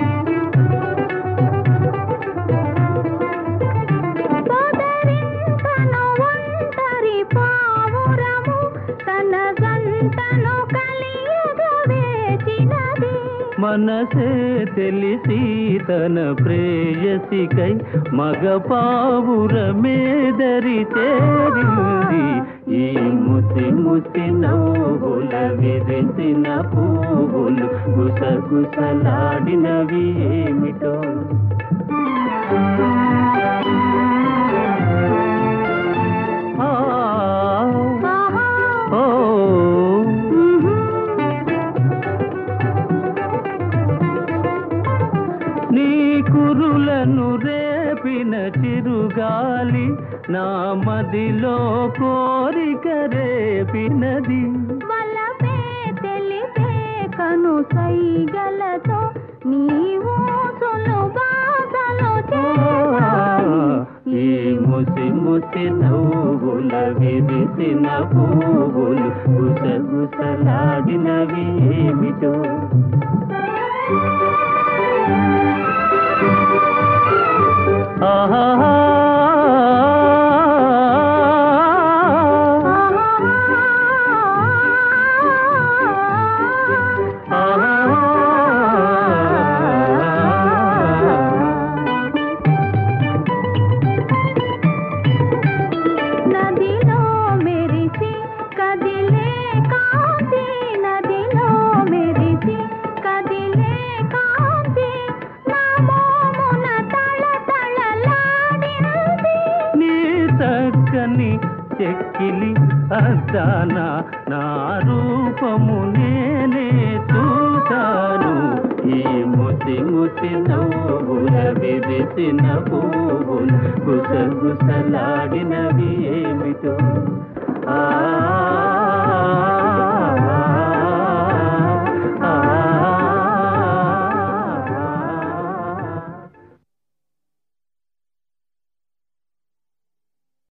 తను ఒంటరి పావురము తన గంటను కలియగా వేచినది మనసే తెలిసి తన ప్రేయసికై మగ పావురమేదరి చేరింది ఈ ముసి ముసి నవ్వుల విరిసిన పువ్వులు గుసగుసలాడినవి ఏమిటో ఆ, ఓ నీ కురులను రేపిన చిరుగాలి నా మదిలో కోరిక రేపినది వలపే తెలిపే కను సైగలతో నీవు సులుబాసలు ఈ ముసి ముసి నవ్వుల విరిసిన పువ్వులు గుసగుసలాడినవి ఏమిటో ఆహా నదిలో మెరిసి కదిలే కాంతి నదిలో మెరిసి కదిలే కాంతి నా మోమున తళ తళలాడినది నీ చక్కని చెక్కిలి అద్దాన నా రూపము నేనే చూశాను ఈ ముసి ముసి నవ్వుల విరిసిన పువ్వులు గుసగుసలాడినవి ఏమిటో ఆ